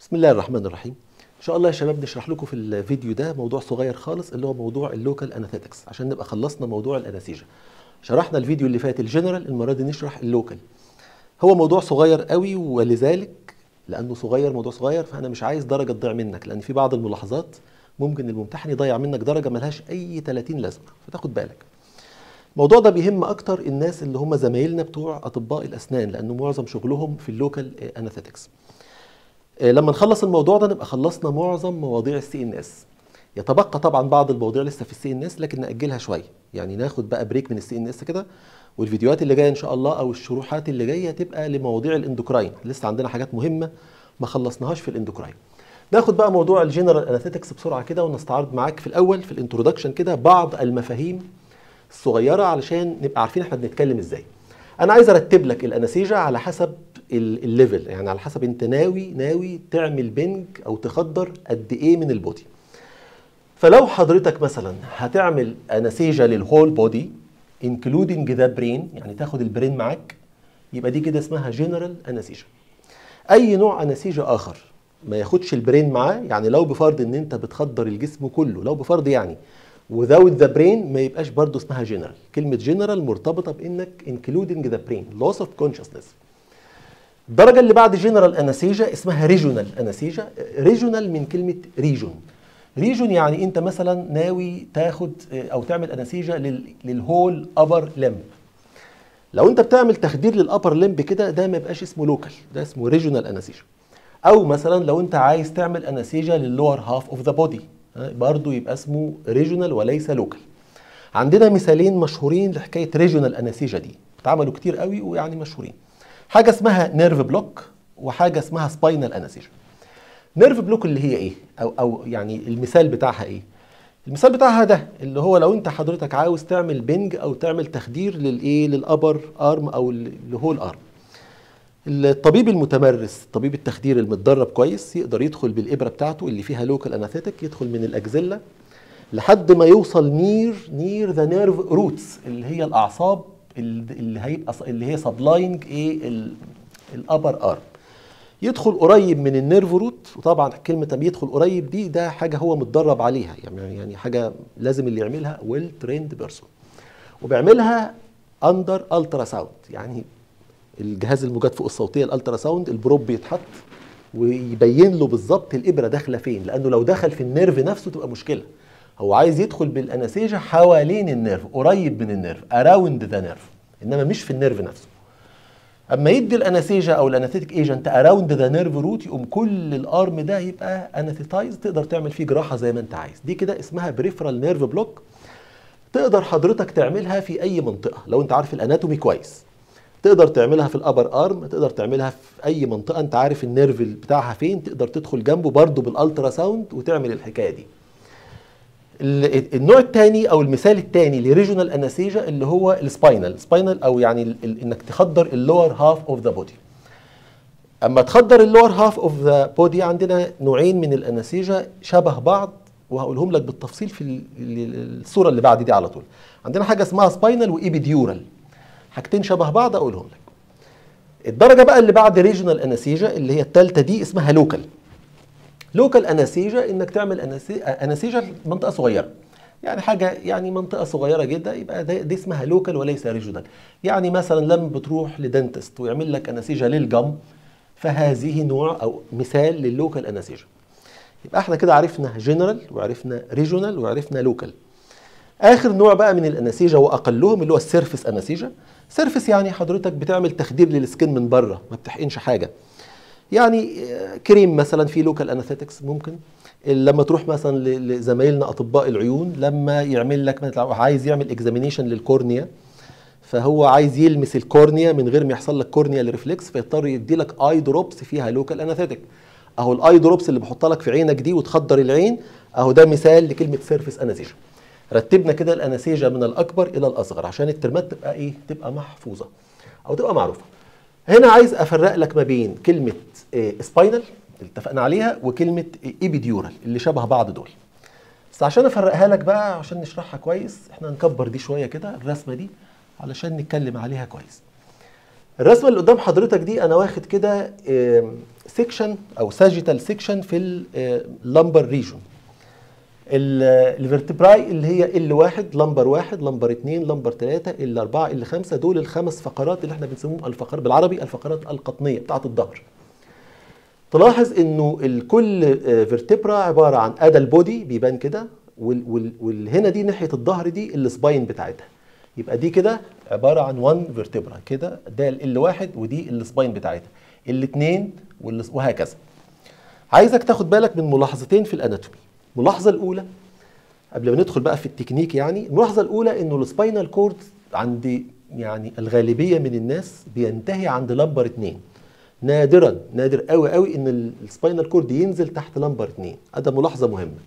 بسم الله الرحمن الرحيم ان شاء الله يا شباب نشرح لكم في الفيديو ده موضوع صغير خالص اللي هو موضوع اللوكال اناثيتكس عشان نبقى خلصنا موضوع الانستيجيا شرحنا الفيديو اللي فات الجنرال المره دي نشرح اللوكال هو موضوع صغير قوي ولذلك لانه صغير موضوع صغير فانا مش عايز درجه تضيع منك لان في بعض الملاحظات ممكن الممتحن يضيع منك درجه ملهاش اي 30 لازمه فتاخد بالك الموضوع ده بيهم اكتر الناس اللي هم زمايلنا بتوع اطباء الاسنان لانه معظم شغلهم في اللوكال اناثيتكس لما نخلص الموضوع ده نبقى خلصنا معظم مواضيع السي ان اس يتبقى طبعا بعض المواضيع لسه في السي ان اس لكن ناجلها شويه يعني ناخد بقى بريك من السي ان اس كده والفيديوهات اللي جايه ان شاء الله او الشروحات اللي جايه تبقى لمواضيع الاندوكراين لسه عندنا حاجات مهمه ما خلصناهاش في الاندوكراين ناخد بقى موضوع الجنرال اناثيتكس بسرعه كده ونستعرض معاك في الاول في الانترودكشن كده بعض المفاهيم الصغيره علشان نبقى عارفين احنا بنتكلم ازاي انا عايز ارتب لك الانستيجيا على حسب الليفل يعني على حسب انت ناوي ناوي تعمل بنج او تخدر قد ايه من البودي فلو حضرتك مثلا هتعمل انستيجيا للهول بودي انكلودنج ذا برين يعني تاخد البرين معاك يبقى دي كده اسمها جنرال انستيجيا اي نوع انستيجيا اخر ما ياخدش البرين معاه يعني لو بفرض ان انت بتخدر الجسم كله لو بفرض يعني without the brain ما يبقاش برضه اسمها جنرال كلمة جنرال مرتبطة بانك including the brain loss of consciousness الدرجة اللي بعد جنرال انستيجيا اسمها ريجونال انستيجيا ريجونال من كلمة ريجون ريجون يعني انت مثلا ناوي تاخد او تعمل انستيجيا للهول ابر لمب لو انت بتعمل تخدير للابر لمب كده ده ما يبقاش اسمه لوكال ده اسمه ريجونال انستيجيا او مثلا لو انت عايز تعمل انستيجيا للور هاف اوف ذا بودي برضه يبقى اسمه ريجونال وليس لوكال عندنا مثالين مشهورين لحكايه ريجونال انستيجيا دي اتعملوا كتير قوي ويعني مشهورين حاجه اسمها نيرف بلوك وحاجه اسمها سباينال انستيجيا نيرف بلوك اللي هي ايه او او يعني المثال بتاعها ايه المثال بتاعها ده اللي هو لو انت حضرتك عاوز تعمل بنج او تعمل تخدير للايه للابر ارم او الهول ارم الطبيب المتمرس طبيب التخدير المتدرب كويس يقدر يدخل بالابره بتاعته اللي فيها لوكال اناثيتك يدخل من الاجزله لحد ما يوصل نير نير ذا نيرف روتس اللي هي الاعصاب اللي هيبقى اللي هي سبلاينج ايه الابر ارم يدخل قريب من النيرف روت وطبعا كلمه يدخل قريب دي ده حاجه هو متدرب عليها يعني يعني حاجه لازم اللي يعملها ويل تريند بيرسون وبيعملها اندر الترا ساوند يعني الجهاز المجادفه الصوتيه الالترا ساوند البروب بيتحط ويبين له بالظبط الابره داخله فين لانه لو دخل في النيرف نفسه تبقى مشكله هو عايز يدخل بالانستيجيا حوالين النيرف قريب من النيرف اراوند ذا نيرف انما مش في النيرف نفسه اما يدي الانستيجيا او الانستيتيك ايجنت اراوند ذا نيرف روت يقوم كل الارم ده يبقى انستيتايز تقدر تعمل فيه جراحه زي ما انت عايز دي كده اسمها بريفرال نيرف بلوك تقدر حضرتك تعملها في اي منطقه لو انت عارف الاناتومي كويس تقدر تعملها في الابر ارم تقدر تعملها في اي منطقه انت عارف النيرف بتاعها فين تقدر تدخل جنبه برضه بالالترا ساوند وتعمل الحكايه دي النوع الثاني او المثال الثاني لريجونال انستيجيا اللي هو السباينال سباينال او يعني انك تخدر اللور هاف اوف ذا بودي اما تخدر اللور هاف اوف ذا بودي عندنا نوعين من الانستيجيا شبه بعض وهقولهم لك بالتفصيل في الصوره اللي بعد دي على طول عندنا حاجه اسمها سباينال وايبيديورال حاجتين شبه بعض اقولهم لك الدرجه بقى اللي بعد ريجونال انستيجيا اللي هي الثالثه دي اسمها لوكال لوكال انستيجيا انك تعمل انستيجيا منطقه صغيره يعني حاجه يعني منطقه صغيره جدا يبقى دي, دي اسمها لوكال وليس ريجونال يعني مثلا لما بتروح لدنتست ويعمل لك انستيجيا للجم فهذه نوع او مثال لللوكال انستيجيا يبقى احنا كده عرفنا جنرال وعرفنا ريجونال وعرفنا لوكال اخر نوع بقى من الانستيجيا واقلهم اللي هو السيرفس انستيجيا سيرفس يعني حضرتك بتعمل تخدير للسكن من بره ما بتحقنش حاجه يعني كريم مثلا في لوكال اناثيتكس ممكن لما تروح مثلا لزمايلنا اطباء العيون لما يعمل لك عايز يعمل اكزامينيشن للكورنيا فهو عايز يلمس الكورنيا من غير ما يحصل لك كورنيال ريفلكس فيضطر يدي لك اي دروبس فيها لوكال اناثيتك اهو الاي دروبس اللي بحطها لك في عينك دي وتخدر العين اهو ده مثال لكلمه سيرفس انستيجيا رتبنا كده الانستيجيا من الاكبر الى الاصغر عشان الترمات تبقى ايه تبقى محفوظه او تبقى معروفه هنا عايز افرق لك ما بين كلمه إيه سباينال اللي اتفقنا عليها وكلمه ايبيديورال اللي شبه بعض دول بس عشان افرقها لك بقى عشان نشرحها كويس احنا هنكبر دي شويه كده الرسمه دي علشان نتكلم عليها كويس الرسمه اللي قدام حضرتك دي انا واخد كده سيكشن او ساجيتال سيكشن في اللمبر ريجون الفرتبراي اللي هي ال واحد لمبر واحد لمبر اتنين لمبر تلاته ال اربعه ال خمسه دول الخمس فقرات اللي احنا بنسميهم الفقرات بالعربي الفقرات القطنيه بتاعت الظهر. تلاحظ انه الكل فيرتبرا عباره عن ادا البودي بيبان كده والهنا دي ناحيه الظهر دي السباين بتاعتها. يبقى دي كده عباره عن 1 فيرتبرا كده ده ال واحد ودي السباين بتاعتها. الاثنين وهكذا. عايزك تاخد بالك من ملاحظتين في الاناتومي. الملاحظه الاولى قبل ما ندخل بقى في التكنيك يعني الملاحظه الاولى انه السباينال كورد عند يعني الغالبيه من الناس بينتهي عند لمبر 2 نادرا نادر قوي قوي ان السباينال كورد ينزل تحت لمبر 2 ده ملاحظه مهمه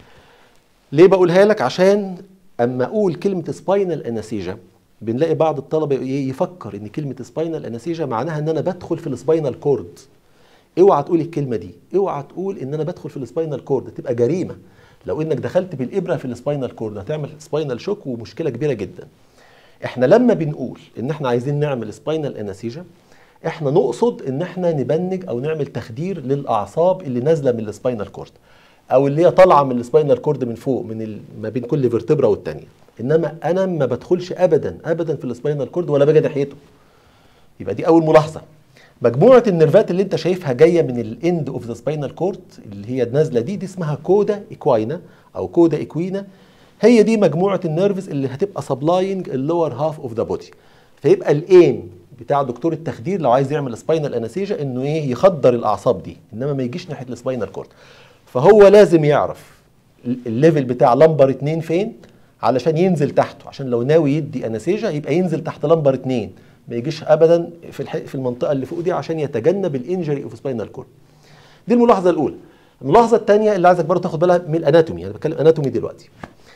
ليه بقولها لك عشان اما اقول كلمه سباينال اناسيجا بنلاقي بعض الطلبه يفكر ان كلمه سباينال اناسيجا معناها ان انا بدخل في السباينال كورد اوعى تقول الكلمه دي اوعى تقول ان انا بدخل في السباينال كورد تبقى جريمه لو انك دخلت بالابره في السباينال كورد هتعمل سباينال شوك ومشكله كبيره جدا احنا لما بنقول ان احنا عايزين نعمل سباينال اناسيجا احنا نقصد ان احنا نبنج او نعمل تخدير للاعصاب اللي نازله من السباينال كورد او اللي هي طالعه من السباينال كورد من فوق من ال... ما بين كل فيرتبرا والتانيه انما انا ما بدخلش ابدا ابدا في السباينال كورد ولا باجي ناحيته يبقى دي اول ملاحظه مجموعه النرفات اللي انت شايفها جايه من الاند اوف ذا سباينال كورد اللي هي نازله دي دي اسمها كودا ايكواينا او كودا ايكوينا هي دي مجموعه النيرفز اللي هتبقى سبلاينج اللور هاف اوف ذا بودي فيبقى الايم بتاع دكتور التخدير لو عايز يعمل سباينال انستيجيا انه ايه يخدر الاعصاب دي انما ما يجيش ناحيه السباينال كورد فهو لازم يعرف الليفل بتاع لمبر 2 فين علشان ينزل تحته عشان لو ناوي يدي انستيجيا يبقى ينزل تحت لمبر 2 ما يجيش ابدا في الح... في المنطقه اللي فوق دي عشان يتجنب الانجري اوف سباينال كورد دي الملاحظه الاولى الملاحظه الثانيه اللي عايزك برضه تاخد بالها من الاناتومي انا بتكلم اناتومي دلوقتي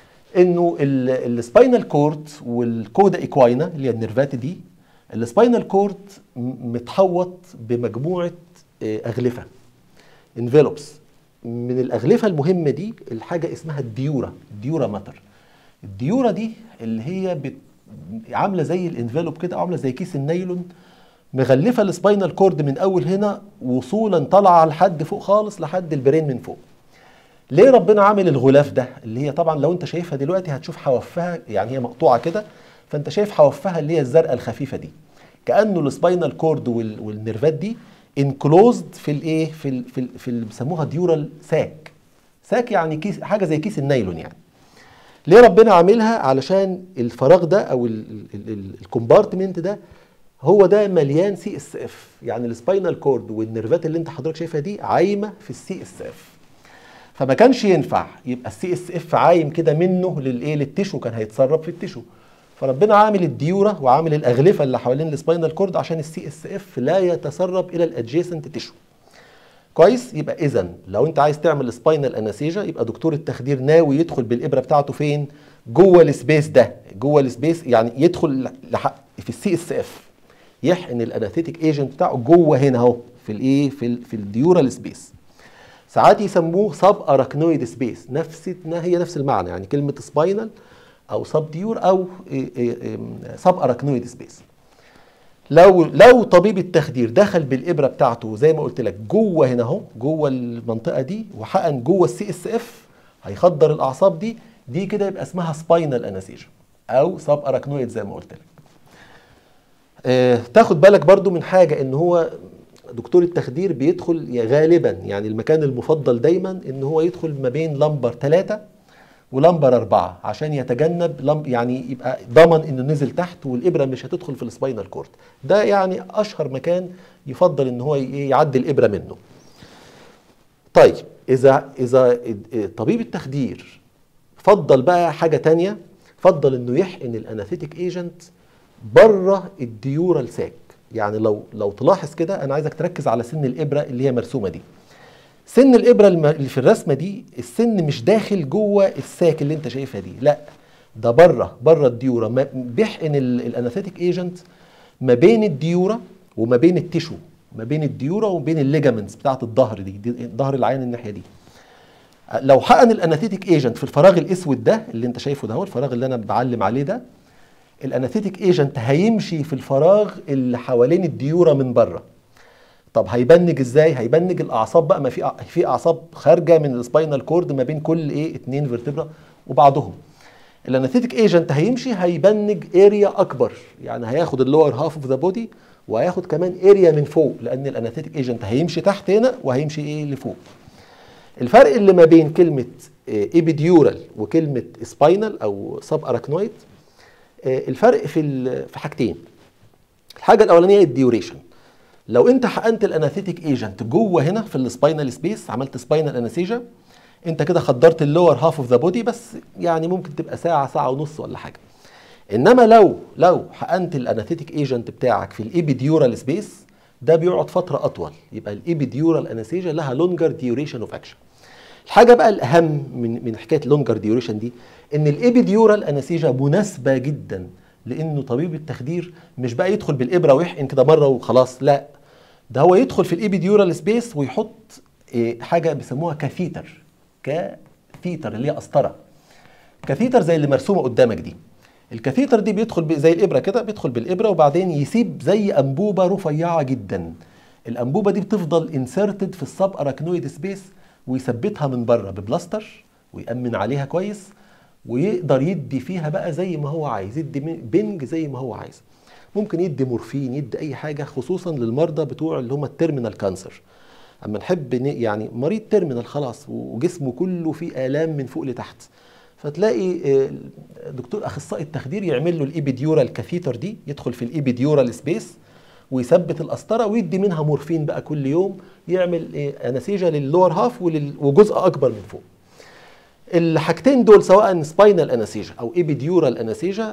انه السباينال كورد والكودا ايكواينا اللي هي النيرفات دي السباينال كورد متحوط بمجموعه اغلفه انفلوبس من الاغلفه المهمه دي الحاجه اسمها الديورا الديورا ماتر الديورا دي اللي هي بت عامله زي الانفلوب كده عامله زي كيس النايلون مغلفه السباينال كورد من اول هنا وصولا طالعه لحد فوق خالص لحد البرين من فوق ليه ربنا عامل الغلاف ده اللي هي طبعا لو انت شايفها دلوقتي هتشوف حوافها يعني هي مقطوعه كده فانت شايف حوافها اللي هي الزرقاء الخفيفه دي كانه السباينال كورد والنيرفات دي انكلوزد في الايه في ال في, ال في اللي بيسموها ديورال ساك ساك يعني كيس حاجه زي كيس النايلون يعني ليه ربنا عاملها علشان الفراغ ده او الكومبارتمنت ده هو ده مليان سي اس اف يعني السباينال كورد والنيرفات اللي انت حضرتك شايفها دي عايمه في السي اس اف فما كانش ينفع يبقى السي اس اف عايم كده منه للايه للتشو كان هيتسرب في التشو فربنا عامل الديوره وعامل الاغلفه اللي حوالين السباينال كورد عشان السي اس اف لا يتسرب الى الادجيسنت تشو كويس يبقى اذا لو انت عايز تعمل سباينال انستيجيا يبقى دكتور التخدير ناوي يدخل بالابره بتاعته فين جوه السبيس ده جوه السبيس يعني يدخل في السي اس اف يحقن الاناثيتيك ايجنت بتاعه جوه هنا اهو في الايه في ال في الديورال سبيس ساعات يسموه سب اراكنويد سبيس نفس هي نفس المعنى يعني كلمه سباينال او سب ديور او سب اراكنويد سبيس لو لو طبيب التخدير دخل بالابره بتاعته زي ما قلت لك جوه هنا اهو جوه المنطقه دي وحقن جوه السي اس اف هيخدر الاعصاب دي دي كده يبقى اسمها سباينال انستيجيا او سب اراكنويد زي ما قلت لك آه تاخد بالك برضو من حاجه ان هو دكتور التخدير بيدخل غالبا يعني المكان المفضل دايما ان هو يدخل ما بين لمبر ثلاثة ولمبر أربعة عشان يتجنب لم يعني يبقى ضمن انه نزل تحت والابره مش هتدخل في السباينال كورد ده يعني اشهر مكان يفضل ان هو يعدي الابره منه طيب اذا اذا طبيب التخدير فضل بقى حاجه تانية فضل انه يحقن الاناثيتيك ايجنت بره الديورال ساك يعني لو لو تلاحظ كده انا عايزك تركز على سن الابره اللي هي مرسومه دي سن الابره اللي في الرسمه دي السن مش داخل جوه الساك اللي انت شايفها دي لا ده بره بره الديوره بيحقن الاناثيتيك ايجنت ما بين الديوره وما بين التشو ما بين الديوره وما بين الليجامنتس بتاعه الظهر دي, دي ظهر العين الناحيه دي لو حقن الاناثيتيك ايجنت في الفراغ الاسود ده اللي انت شايفه ده هو الفراغ اللي انا بعلم عليه ده الاناثيتيك ايجنت هيمشي في الفراغ اللي حوالين الديوره من بره طب هيبنج ازاي هيبنج الاعصاب بقى ما في في اعصاب خارجه من السباينال كورد ما بين كل ايه اتنين فيرتبرا وبعضهم الاناثيتيك ايجنت هيمشي هيبنج اريا اكبر يعني هياخد اللور هاف اوف ذا بودي وهياخد كمان اريا من فوق لان الاناثيتيك ايجنت هيمشي تحت هنا وهيمشي ايه لفوق الفرق اللي ما بين كلمه ايبيديورال وكلمه سباينال او سب اراكنويد الفرق في في حاجتين الحاجه الاولانيه الديوريشن لو انت حقنت الاناثيتيك ايجنت جوه هنا في السباينال سبيس عملت سباينال انستيجا انت كده خدرت اللور هاف اوف ذا بودي بس يعني ممكن تبقى ساعه ساعه ونص ولا حاجه انما لو لو حقنت الاناثيتيك ايجنت بتاعك في الايبيديورال سبيس ده بيقعد فتره اطول يبقى الايبيديورال انستيجا لها لونجر ديوريشن اوف اكشن الحاجه بقى الاهم من من حكايه لونجر ديوريشن دي ان الايبيديورال انستيجا مناسبه جدا لانه طبيب التخدير مش بقى يدخل بالابره ويحقن كده مره وخلاص لا ده هو يدخل في الايبيديورال سبيس ويحط إيه حاجه بيسموها كاثيتر كاثيتر اللي هي قسطره كاثيتر زي اللي مرسومه قدامك دي الكاثيتر دي بيدخل زي الابره كده بيدخل بالابره وبعدين يسيب زي انبوبه رفيعه جدا الانبوبه دي بتفضل انسرتد في السب اراكنويد سبيس ويثبتها من بره ببلاستر ويأمن عليها كويس ويقدر يدي فيها بقى زي ما هو عايز يدي بنج زي ما هو عايز ممكن يدي مورفين يدي اي حاجه خصوصا للمرضى بتوع اللي هم التيرمينال كانسر اما نحب يعني مريض تيرمينال خلاص وجسمه كله فيه الام من فوق لتحت فتلاقي دكتور اخصائي التخدير يعمل له الايبيديورال كاثيتر دي يدخل في الايبيديورال سبيس ويثبت القسطره ويدي منها مورفين بقى كل يوم يعمل انستيجا للور هاف وجزء اكبر من فوق الحاجتين دول سواء سباينال انستيجا او ايبيديورال انستيجا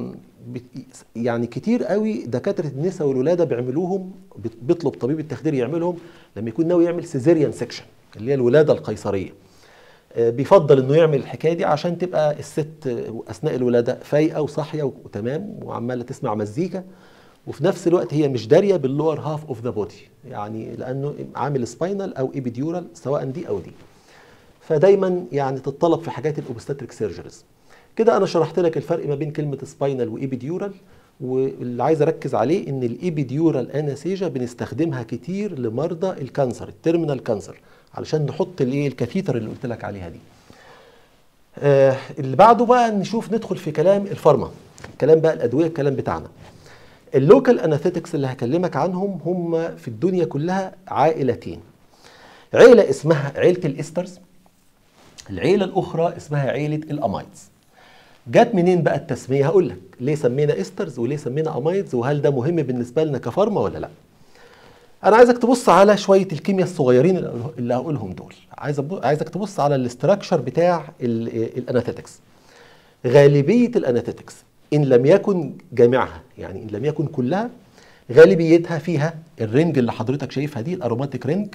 يعني كتير قوي دكاتره النساء والولاده بيعملوهم بيطلب طبيب التخدير يعملهم لما يكون ناوي يعمل سيزيريان سيكشن اللي هي الولاده القيصريه بيفضل انه يعمل الحكايه دي عشان تبقى الست اثناء الولاده فايقه وصاحيه وتمام وعماله تسمع مزيكا وفي نفس الوقت هي مش داريه باللور هاف اوف ذا بودي يعني لانه عامل سباينال او ايبيديورال سواء دي او دي فدايما يعني تتطلب في حاجات الاوبستاتريك سيرجريز كده انا شرحت لك الفرق ما بين كلمه سباينال وايبيديورال واللي عايز اركز عليه ان الايبيديورال اناسيجا بنستخدمها كتير لمرضى الكانسر التيرمينال كانسر علشان نحط الايه الكاثيتر اللي قلت لك عليها دي آه اللي بعده بقى نشوف ندخل في كلام الفارما الكلام بقى الادويه الكلام بتاعنا اللوكال اناثيتكس اللي هكلمك عنهم هم في الدنيا كلها عائلتين عيله اسمها عيله الاسترز العيله الاخرى اسمها عيله الامايدز جت منين بقى التسميه هقول لك ليه سمينا استرز وليه سمينا امايدز وهل ده مهم بالنسبه لنا كفارما ولا لا انا عايزك تبص على شويه الكيمياء الصغيرين اللي هقولهم دول عايز عايزك تبص على الاستراكشر بتاع الاناثيتكس غالبيه الاناثيتكس ان لم يكن جامعها يعني ان لم يكن كلها غالبيتها فيها الرنج اللي حضرتك شايفها دي الاروماتيك رينج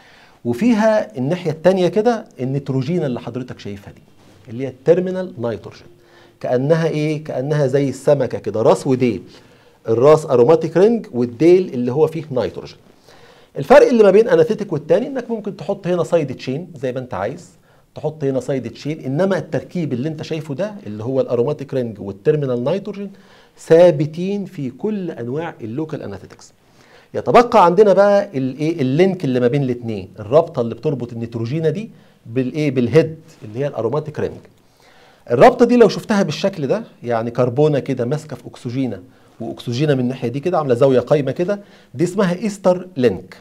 وفيها الناحيه الثانيه كده النيتروجين اللي حضرتك شايفها دي اللي هي التيرمينال نيتروجين كانها ايه كانها زي السمكه كده راس وديل الراس اروماتيك رينج والديل اللي هو فيه نيتروجين الفرق اللي ما بين اناثيتيك والتاني انك ممكن تحط هنا سايد تشين زي ما انت عايز تحط هنا سايد تشين انما التركيب اللي انت شايفه ده اللي هو الاروماتيك رينج والتيرمينال نيتروجين ثابتين في كل انواع اللوكال اناثيتكس يتبقى عندنا بقى الايه اللينك اللي ما بين الاثنين الرابطه اللي بتربط النيتروجينه دي بالايه بالهيد اللي هي الاروماتيك رينج الرابطه دي لو شفتها بالشكل ده يعني كربونه كده ماسكه في اكسجينه واكسجينه من الناحيه دي كده عامله زاويه قايمه كده دي اسمها ايستر لينك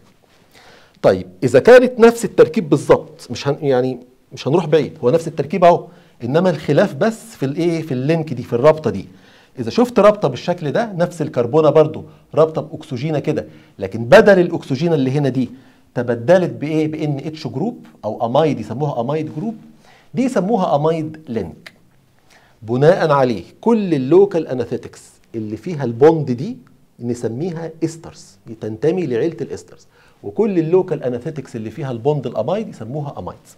طيب اذا كانت نفس التركيب بالظبط مش هن يعني مش هنروح بعيد هو نفس التركيب اهو انما الخلاف بس في الايه في اللينك دي في الرابطه دي اذا شفت رابطه بالشكل ده نفس الكربونه برضو رابطه باكسجينه كده لكن بدل الاكسجينه اللي هنا دي تبدلت بايه بان اتش جروب او امايد يسموها امايد جروب دي يسموها امايد لينك بناء عليه كل اللوكال اناثيتكس اللي فيها البوند دي نسميها استرز تنتمي لعيله الاسترز وكل اللوكال اناثيتكس اللي فيها البوند الامايد يسموها امايدز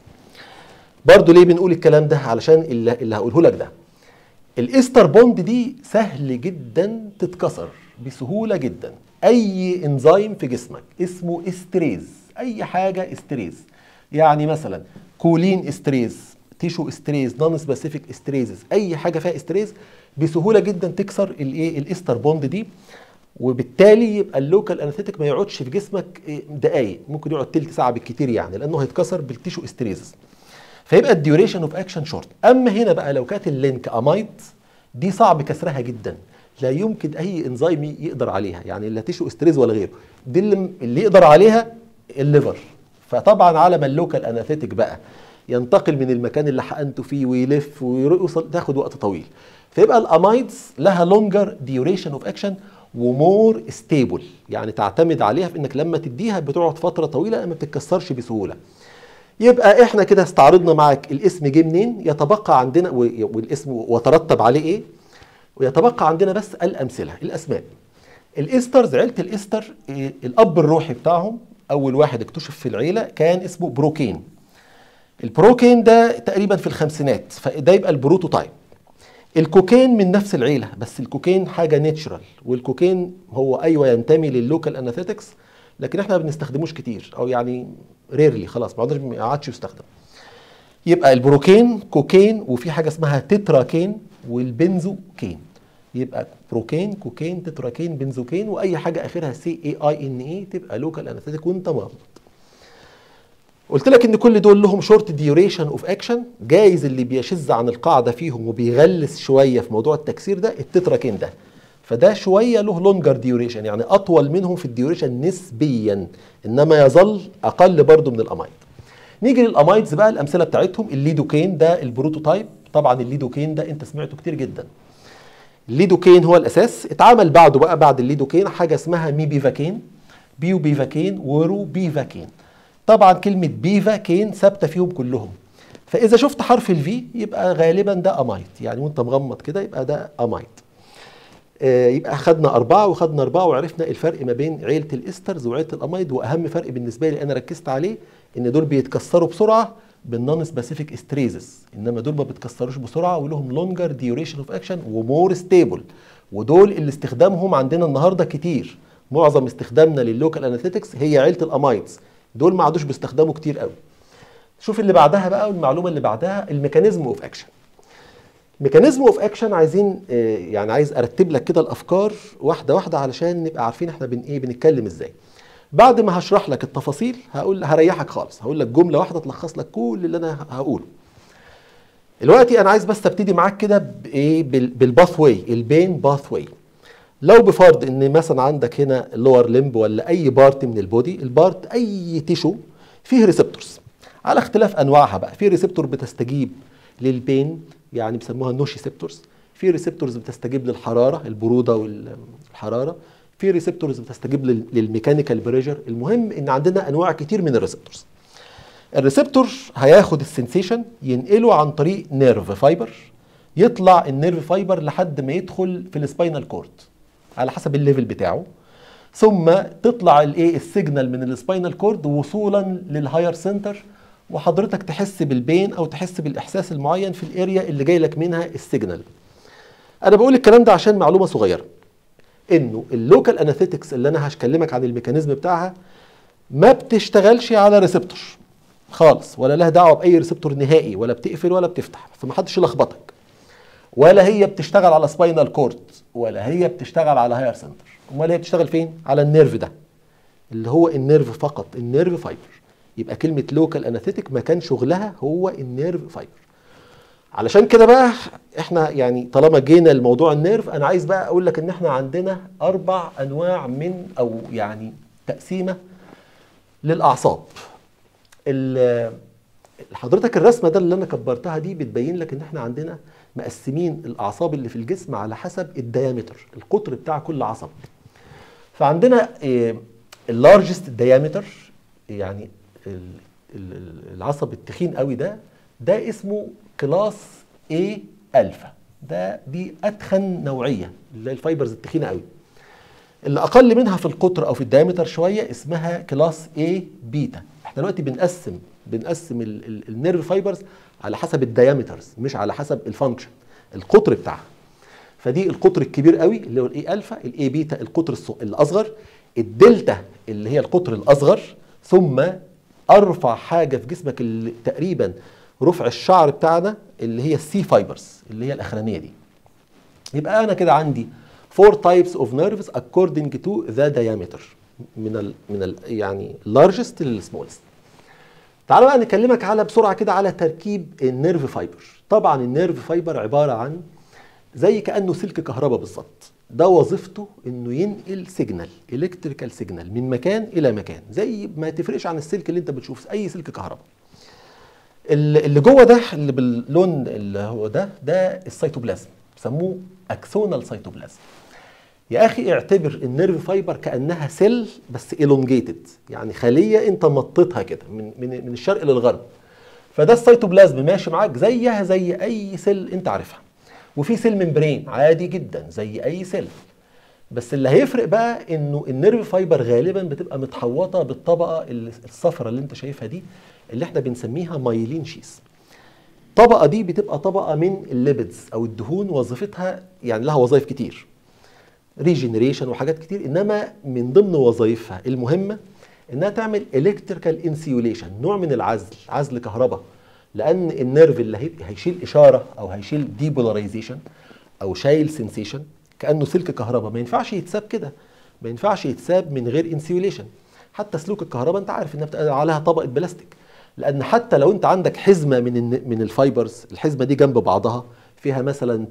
برضو ليه بنقول الكلام ده علشان اللي, اللي هقوله لك ده الاستر بوند دي سهل جدا تتكسر بسهوله جدا اي انزيم في جسمك اسمه استريز اي حاجه استريز يعني مثلا كولين استريز تيشو استريز نون سبيسيفيك استريزز اي حاجه فيها استريز بسهوله جدا تكسر الايه الاستر بوند دي وبالتالي يبقى اللوكال انستيك ما يقعدش في جسمك إيه، دقايق ممكن يقعد تلت ساعه بالكتير يعني لانه هيتكسر بالتيشو استريزز فيبقى الديوريشن اوف اكشن شورت اما هنا بقى لو كانت اللينك امايد دي صعب كسرها جدا لا يمكن اي انزيم يقدر عليها يعني لا تيشو استريز ولا غيره دي اللي, اللي يقدر عليها الليفر فطبعا على ما اللوكال انستيك بقى ينتقل من المكان اللي حقنته فيه ويلف ويوصل تاخد وقت طويل فيبقى الامايدز لها لونجر ديوريشن اوف اكشن ومور ستيبل يعني تعتمد عليها في انك لما تديها بتقعد فتره طويله ما بتتكسرش بسهوله يبقى احنا كده استعرضنا معاك الاسم جه منين يتبقى عندنا و- والاسم وترتب عليه ايه ويتبقى عندنا بس الامثله الاسماء الاسترز عيله الاستر إيه، الاب الروحي بتاعهم اول واحد اكتشف في العيله كان اسمه بروكين البروكين ده تقريبا في الخمسينات فده يبقى البروتوتايب الكوكين من نفس العيله بس الكوكين حاجه نيتشرال والكوكين هو ايوه ينتمي لللوكال اناثيتكس لكن احنا ما بنستخدموش كتير او يعني ريرلي خلاص ما عادش ما عادش يستخدم يبقى البروكين كوكين وفي حاجه اسمها تتراكين والبنزوكين يبقى بروكين كوكين تتراكين بنزوكين واي حاجه اخرها سي اي اي ان اي تبقى لوكال اناثيتك وانت مغمض قلت لك ان كل دول لهم شورت ديوريشن اوف اكشن جايز اللي بيشذ عن القاعده فيهم وبيغلس شويه في موضوع التكسير ده التتراكين ده فده شويه له لونجر ديوريشن يعني اطول منهم في الديوريشن نسبيا انما يظل اقل برضو من الامايد نيجي للامايدز بقى الامثله بتاعتهم الليدوكين ده البروتوتايب طبعا الليدوكين ده انت سمعته كتير جدا الليدوكين هو الاساس اتعمل بعده بقى بعد الليدوكين حاجه اسمها ميبيفاكين بيوبيفاكين وروبيفاكين طبعا كلمه بيفاكين ثابته فيهم كلهم فاذا شفت حرف الفي يبقى غالبا ده امايد يعني وانت مغمض كده يبقى ده امايد آه، يبقى خدنا أربعة وخدنا أربعة وعرفنا الفرق ما بين عيلة الإسترز وعيلة الأمايد وأهم فرق بالنسبة لي أنا ركزت عليه إن دول بيتكسروا بسرعة بالنون سبيسيفيك استريزز إنما دول ما بيتكسروش بسرعة ولهم لونجر ديوريشن اوف اكشن ومور ستيبل ودول اللي استخدامهم عندنا النهارده كتير معظم استخدامنا لللوكال اناليتكس هي عيلة الأمايدز دول ما عادوش بيستخدموا كتير قوي شوف اللي بعدها بقى والمعلومة اللي بعدها الميكانيزم اوف اكشن ميكانيزم اوف اكشن عايزين آه، يعني عايز ارتب لك كده الافكار واحده واحده علشان نبقى عارفين احنا بن ايه بنتكلم ازاي بعد ما هشرح لك التفاصيل هقول هريحك خالص هقول لك جمله واحده تلخص لك كل اللي انا هقوله دلوقتي انا عايز بس ابتدي معاك كده بايه بالباث واي البين باث واي لو بفرض ان مثلا عندك هنا اللور لمب ولا اي بارت من البودي البارت اي تيشو فيه ريسبتورز على اختلاف انواعها بقى في ريسبتور بتستجيب للبين يعني بيسموها نوشيسبتورز في ريسبتورز بتستجيب للحراره البروده والحراره في ريسبتورز بتستجيب لل- للميكانيكال بريشر المهم ان عندنا انواع كتير من الريسبتورز الريسبتور هياخد السنسيشن ينقله عن طريق نيرف فايبر يطلع النيرف فايبر لحد ما يدخل في السباينال كورد على حسب الليفل بتاعه ثم تطلع الايه السيجنال من السباينال كورد وصولا للهاير سنتر وحضرتك تحس بالبين او تحس بالاحساس المعين في الاريا اللي جاي لك منها السيجنال انا بقول الكلام ده عشان معلومه صغيره انه اللوكال اناثيتكس اللي انا هكلمك عن الميكانيزم بتاعها ما بتشتغلش على ريسبتور خالص ولا لها دعوه باي ريسبتور نهائي ولا بتقفل ولا بتفتح فمحدش يلخبطك ولا هي بتشتغل على سباينال كورد ولا هي بتشتغل على هاير سنتر امال هي بتشتغل فين على النيرف ده اللي هو النيرف فقط النيرف فايبر يبقى كلمه لوكال اناثيتك مكان شغلها هو النيرف فايبر علشان كده بقى احنا يعني طالما جينا لموضوع النيرف انا عايز بقى اقول لك ان احنا عندنا اربع انواع من او يعني تقسيمه للاعصاب ال- حضرتك الرسمه ده اللي انا كبرتها دي بتبين لك ان احنا عندنا مقسمين الاعصاب اللي في الجسم على حسب الديامتر القطر بتاع كل عصب فعندنا اللارجست ديامتر يعني ال- ال- العصب التخين قوي ده ده اسمه كلاس A الفا ده دي اتخن نوعيه اللي هي الفايبرز التخينه قوي اللي اقل منها في القطر او في الدايمتر شويه اسمها كلاس A بيتا احنا دلوقتي بنقسم بنقسم ال- ال- النيرف فايبرز على حسب الدايمترز مش على حسب الفانكشن القطر بتاعها فدي القطر الكبير قوي اللي هو الاي الفا الاي بيتا القطر الص- الاصغر الدلتا اللي هي القطر الاصغر ثم ارفع حاجه في جسمك اللي تقريبا رفع الشعر بتاعنا اللي هي السي فايبرز اللي هي الاخرانيه دي يبقى انا كده عندي four types of nerves according to the diameter من ال من ال يعني largest للسمولست تعالوا بقى نكلمك على بسرعه كده على تركيب النيرف فايبر طبعا النيرف فايبر عباره عن زي كانه سلك كهرباء بالظبط ده وظيفته انه ينقل سيجنال الكتريكال سيجنال من مكان الى مكان زي ما تفرقش عن السلك اللي انت بتشوفه اي سلك كهرباء اللي جوه ده اللي باللون اللي هو ده ده السيتوبلازم بيسموه اكسونال سيتوبلازم يا اخي اعتبر النيرف فايبر كانها سيل بس الونجيتد يعني خليه انت مطيتها كده من من من الشرق للغرب فده السيتوبلازم ماشي معاك زيها زي اي سيل انت عارفها وفي سيل ممبرين عادي جدا زي اي سيل بس اللي هيفرق بقى انه النيرف فايبر غالبا بتبقى متحوطه بالطبقه الصفراء اللي انت شايفها دي اللي احنا بنسميها مايلين شيس الطبقه دي بتبقى طبقه من الليبيدز او الدهون وظيفتها يعني لها وظائف كتير ريجنريشن وحاجات كتير انما من ضمن وظائفها المهمه انها تعمل الكتريكال انسيوليشن نوع من العزل عزل كهرباء لان النيرف اللي هيشيل اشاره او هيشيل ديبولاريزيشن او شايل سنسيشن كانه سلك كهرباء ما ينفعش يتساب كده ما ينفعش يتساب من غير انسيوليشن حتى سلوك الكهرباء انت عارف انها بتبقى عليها طبقه بلاستيك لان حتى لو انت عندك حزمه من من الفايبرز الحزمه دي جنب بعضها فيها مثلا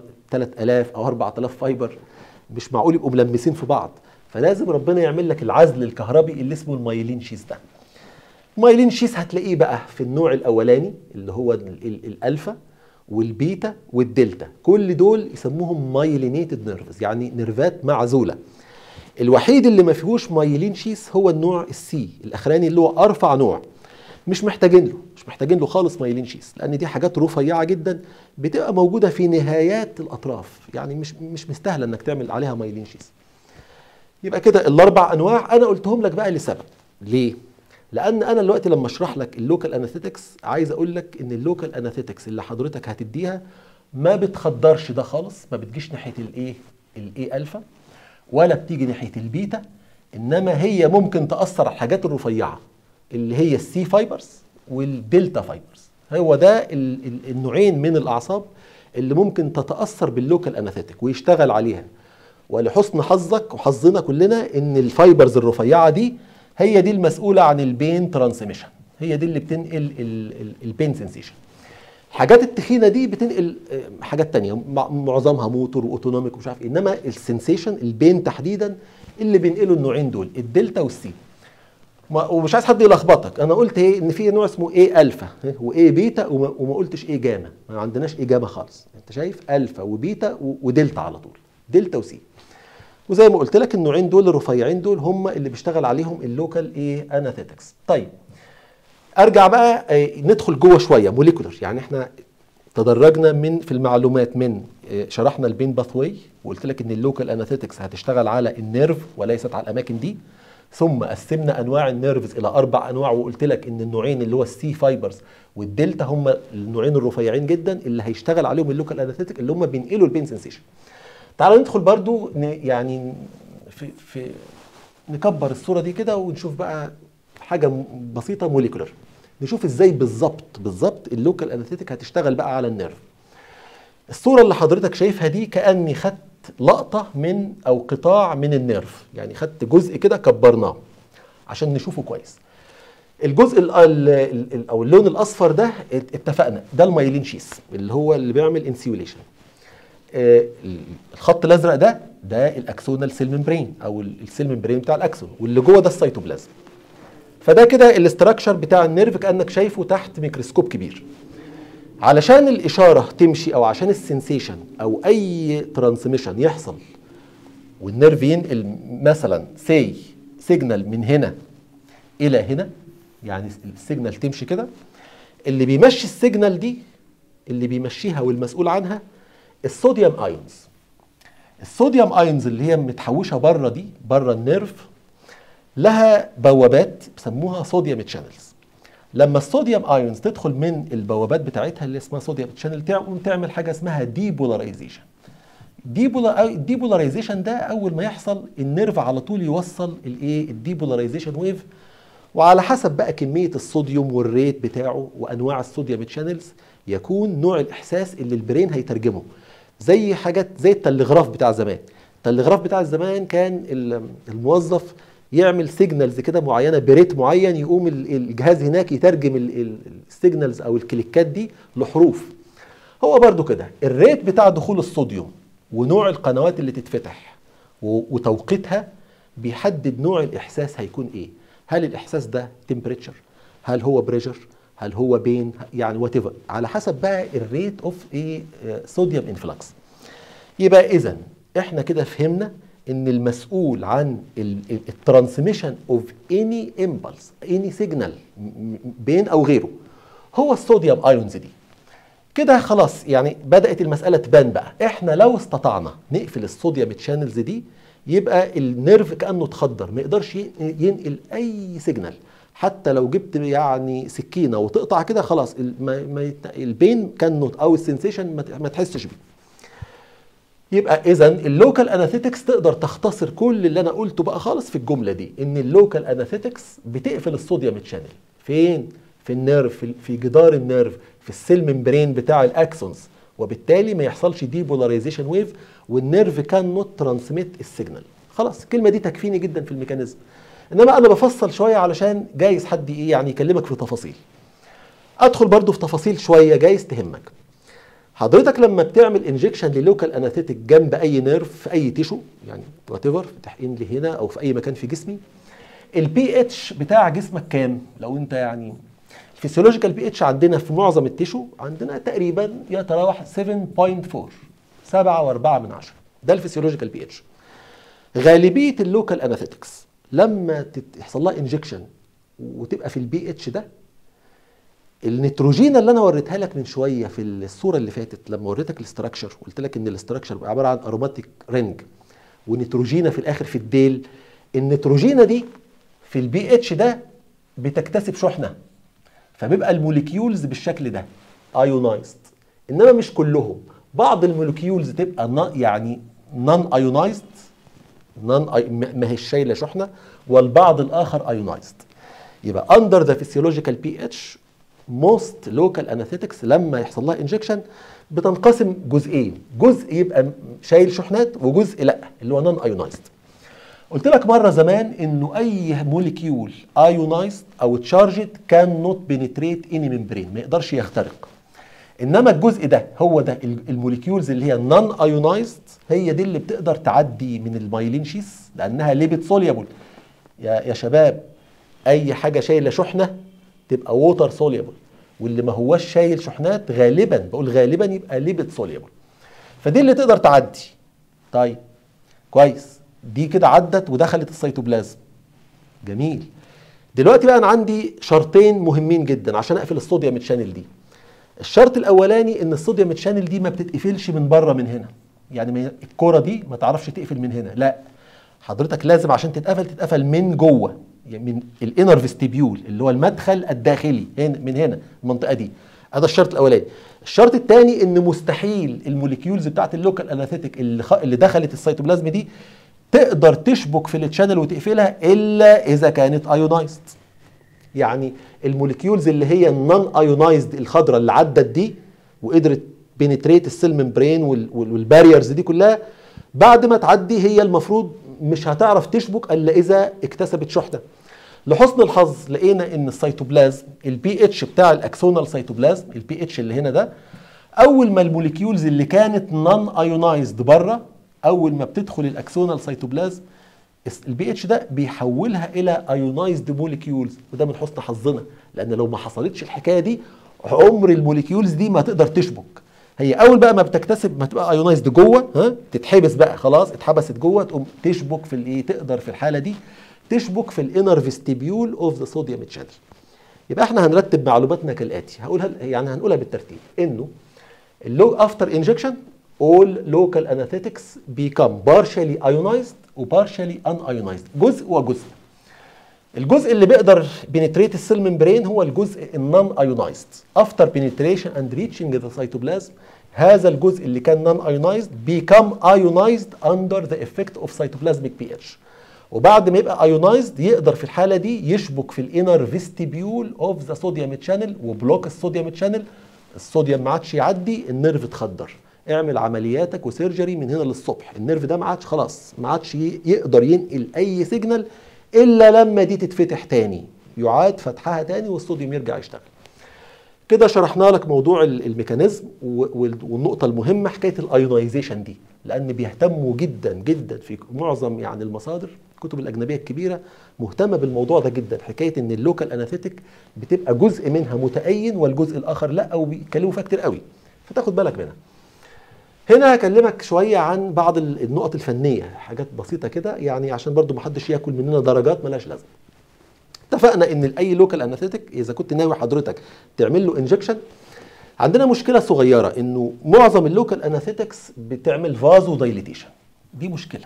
3000 او 4000 فايبر مش معقول يبقوا ملمسين في بعض فلازم ربنا يعمل لك العزل الكهربي اللي اسمه المايلين شيس ده المايلين شيس هتلاقيه بقى في النوع الاولاني اللي هو الالفا والبيتا والدلتا كل دول يسموهم مايلينيتد نيرفز يعني نيرفات معزوله الوحيد اللي ما فيهوش مايلين شيس هو النوع السي الاخراني اللي هو ارفع نوع مش محتاجين له مش محتاجين له خالص مايلين شيس لان دي حاجات رفيعه جدا بتبقى موجوده في نهايات الاطراف يعني مش مش مستاهله انك تعمل عليها مايلين شيس يبقى كده الاربع انواع انا قلتهم لك بقى لسبب ليه لان انا دلوقتي لما اشرح لك اللوكال اناثيتكس عايز اقول لك ان اللوكال اناثيتكس اللي حضرتك هتديها ما بتخدرش ده خالص ما بتجيش ناحيه الايه الاي الفا ولا بتيجي ناحيه البيتا انما هي ممكن تاثر على الحاجات الرفيعه اللي هي السي فايبرز والدلتا فايبرز هو ده النوعين من الاعصاب اللي ممكن تتاثر باللوكال اناثيتك ويشتغل عليها ولحسن حظك وحظنا كلنا ان الفايبرز الرفيعه دي هي دي المسؤوله عن البين ترانسميشن هي دي اللي بتنقل البين سنسيشن الحاجات التخينه دي بتنقل حاجات تانية معظمها موتور واوتونوميك ومش عارف انما السنسيشن البين تحديدا اللي بينقلوا النوعين دول الدلتا والسي ومش عايز حد يلخبطك انا قلت ايه ان في نوع اسمه ايه الفا وايه بيتا وما, وما قلتش ايه جاما ما عندناش ايه جاما خالص انت شايف الفا وبيتا ودلتا على طول دلتا وسي وزي ما قلت لك النوعين دول الرفيعين دول هم اللي بيشتغل عليهم اللوكال ايه اناثيتكس طيب ارجع بقى ايه ندخل جوه شويه موليكولر يعني احنا تدرجنا من في المعلومات من ايه شرحنا البين باثواي وقلت لك ان اللوكال اناثيتكس هتشتغل على النيرف وليست على الاماكن دي ثم قسمنا انواع النيرفز الى اربع انواع وقلت لك ان النوعين اللي هو السي فايبرز والدلتا هم النوعين الرفيعين جدا اللي هيشتغل عليهم اللوكال اناثيتك اللي هم بينقلوا البين سنسيشن تعالوا ندخل برضو يعني في في نكبر الصوره دي كده ونشوف بقى حاجه بسيطه موليكولر نشوف ازاي بالظبط بالظبط اللوكال اناثيتك هتشتغل بقى على النيرف الصوره اللي حضرتك شايفها دي كاني خدت لقطه من او قطاع من النيرف يعني خدت جزء كده كبرناه عشان نشوفه كويس الجزء ال ال او اللون الاصفر ده اتفقنا ده المايلين شيس اللي هو اللي بيعمل انسيوليشن الخط الازرق ده ده الاكسونال سيل ممبرين او السيل ممبرين بتاع الاكسون واللي جوه ده السيتوبلازم فده كده الاستراكشر بتاع النيرف كانك شايفه تحت ميكروسكوب كبير علشان الاشاره تمشي او عشان السنسيشن او اي ترانسميشن يحصل والنيرف ينقل مثلا سي سيجنال من هنا الى هنا يعني السيجنال تمشي كده اللي بيمشي السيجنال دي اللي بيمشيها والمسؤول عنها الصوديوم ايونز الصوديوم ايونز اللي هي متحوشه بره دي بره النيرف لها بوابات بيسموها صوديوم تشانلز لما الصوديوم ايونز تدخل من البوابات بتاعتها اللي اسمها صوديوم تشانل تقوم تعمل حاجه اسمها ديبولاريزيشن الديبولاريزيشن ده اول ما يحصل النيرف على طول يوصل الايه الديبولاريزيشن ويف وعلى حسب بقى كميه الصوديوم والريت بتاعه وانواع الصوديوم تشانلز يكون نوع الاحساس اللي البرين هيترجمه زي حاجات زي التلغراف بتاع زمان التلغراف بتاع زمان كان ال- الموظف يعمل سيجنالز كده معينه بريت معين يقوم ال- الجهاز هناك يترجم ال- ال- السيجنالز او الكليكات دي لحروف هو برضو كده الريت بتاع دخول الصوديوم ونوع القنوات اللي تتفتح و- وتوقيتها بيحدد نوع الاحساس هيكون ايه هل الاحساس ده تمبريتشر هل هو بريشر هل هو بين يعني وات على حسب بقى الريت اوف ايه صوديوم انفلكس يبقى اذا احنا كده فهمنا ان المسؤول عن الترانسميشن اوف اني امبلس اني سيجنال بين او غيره هو الصوديوم ايونز دي كده خلاص يعني بدات المساله تبان بقى احنا لو استطعنا نقفل الصوديوم تشانلز دي يبقى النيرف كانه اتخدر ما يقدرش ين- ينقل اي سيجنال حتى لو جبت يعني سكينه وتقطع كده خلاص ال- ما ما يت- البين كان او السنسيشن ما ت- ما تحسش بيه يبقى اذا اللوكال اناثيتكس تقدر تختصر كل اللي انا قلته بقى خالص في الجمله دي ان اللوكال اناثيتكس بتقفل الصوديوم تشانل فين في النيرف في- في جدار النيرف في السيل ممبرين بتاع الاكسونز وبالتالي ما يحصلش دي بولاريزيشن ويف والنيرف كان نوت ترانسميت السيجنال خلاص الكلمه دي تكفيني جدا في الميكانيزم انما انا بفصل شويه علشان جايز حد ايه يعني يكلمك في تفاصيل ادخل برضو في تفاصيل شويه جايز تهمك حضرتك لما بتعمل انجكشن للوكال اناثيتك جنب اي نيرف في اي تيشو يعني وات ايفر في تحقين لي هنا او في اي مكان في جسمي البي اتش بتاع جسمك كام لو انت يعني الفسيولوجيكال بي اتش عندنا في معظم التيشو عندنا تقريبا يتراوح 7.4 7 و4 من 10 ده الفسيولوجيكال بي اتش غالبيه اللوكال اناثيتكس لما تت- يحصل لها انجكشن وتبقى في البي اتش ده النيتروجين اللي انا وريتها لك من شويه في الصوره اللي فاتت لما وريتك الاستراكشر قلت لك ان الاستراكشر عباره عن اروماتيك رينج ونيتروجينا في الاخر في الديل النيتروجينا دي في البي اتش ده بتكتسب شحنه فبيبقى الموليكيولز بالشكل ده ايونايزد انما مش كلهم بعض الموليكيولز تبقى نا- يعني نون ايونايزد نون ما هيش شايله شحنه والبعض الاخر ايونايزد يبقى اندر ذا فيسيولوجيكال بي اتش موست لوكال اناثيتكس لما يحصل لها انجكشن بتنقسم جزئين جزء يبقى م- شايل شحنات وجزء لا اللي هو نون ايونايزد قلت لك مره زمان انه اي موليكيول ايونايزد او تشارجد كان نوت بينتريت اني ممبرين ما يقدرش يخترق انما الجزء ده هو ده ال- الموليكيولز اللي هي نون ايونايزد هي دي اللي بتقدر تعدي من المايلين شيس لانها ليبيد سوليبل يا يا شباب اي حاجه شايله شحنه تبقى ووتر سوليبل واللي ما هواش شايل شحنات غالبا بقول غالبا يبقى ليبيد سوليبل فدي اللي تقدر تعدي طيب كويس دي كده عدت ودخلت السيتوبلازم جميل دلوقتي بقى انا عندي شرطين مهمين جدا عشان اقفل الصوديوم تشانل دي الشرط الاولاني ان الصوديوم تشانل دي ما بتتقفلش من بره من هنا يعني ما- الكوره دي ما تعرفش تقفل من هنا لا حضرتك لازم عشان تتقفل تتقفل من جوه يعني من الانر فيستيبيول اللي هو المدخل الداخلي هنا من هنا المنطقه دي هذا الشرط الاولاني الشرط الثاني ان مستحيل الموليكيولز بتاعت اللوكال اناثيتك اللي خ... اللي دخلت السيتوبلازم دي تقدر تشبك في التشانل وتقفلها الا اذا كانت ايونايزد يعني الموليكيولز اللي هي النون ايونايزد الخضراء اللي عدت دي وقدرت بينتريت السيل ممبرين والباريرز دي كلها بعد ما تعدي هي المفروض مش هتعرف تشبك الا اذا اكتسبت شحنه لحسن الحظ لقينا ان السيتوبلازم البي اتش بتاع الاكسونال سيتوبلازم البي اتش اللي هنا ده اول ما الموليكيولز اللي كانت نون ايونايزد بره اول ما بتدخل الاكسونال سيتوبلازم البي اتش ده بيحولها الى ايونايزد موليكيولز وده من حسن حظنا لان لو ما حصلتش الحكايه دي عمر الموليكيولز دي ما تقدر تشبك هي اول بقى ما بتكتسب ما تبقى ايونايزد جوه ها تتحبس بقى خلاص اتحبست جوه تقوم تشبك في الايه تقدر في الحاله دي تشبك في الانر فيستيبيول اوف ذا صوديوم تشانل يبقى احنا هنرتب معلوماتنا كالاتي هقولها يعني هنقولها بالترتيب انه اللو افتر انجكشن all local anesthetics become partially ionized و partially unionized جزء وجزء الجزء اللي بيقدر بينتريت السيل ممبرين هو الجزء النون ايونايزد افتر بينتريشن اند ريتشنج ذا سيتوبلازم هذا الجزء اللي كان نون ايونايزد بيكم ايونايزد اندر ذا افكت اوف سيتوبلازميك بي اتش وبعد ما يبقى ايونايزد يقدر في الحاله دي يشبك في الانر فيستيبيول اوف ذا صوديوم تشانل وبلوك الصوديوم تشانل الصوديوم ما عادش يعدي النيرف اتخدر اعمل عملياتك وسيرجري من هنا للصبح النيرف ده ما عادش خلاص ما عادش ي- يقدر ينقل اي سيجنال الا لما دي تتفتح تاني يعاد فتحها تاني والصوديوم يرجع يشتغل كده شرحنا لك موضوع ال- الميكانيزم و- وال- والنقطة المهمة حكاية الايونايزيشن دي لأن بيهتموا جدا جدا في معظم يعني المصادر الكتب الأجنبية الكبيرة مهتمة بالموضوع ده جدا حكاية إن اللوكال أناثيتك بتبقى جزء منها متأين والجزء الآخر لا أو بيتكلموا فيها كتير قوي فتاخد بالك منها هنا هكلمك شوية عن بعض ال- النقط الفنية حاجات بسيطة كده يعني عشان برضو محدش ياكل مننا درجات ملهاش لازمة اتفقنا ان اي لوكال اناثيتك اذا كنت ناوي حضرتك تعمل له انجكشن عندنا مشكله صغيره انه معظم اللوكال اناثيتكس بتعمل فازو دايليتيشن دي مشكله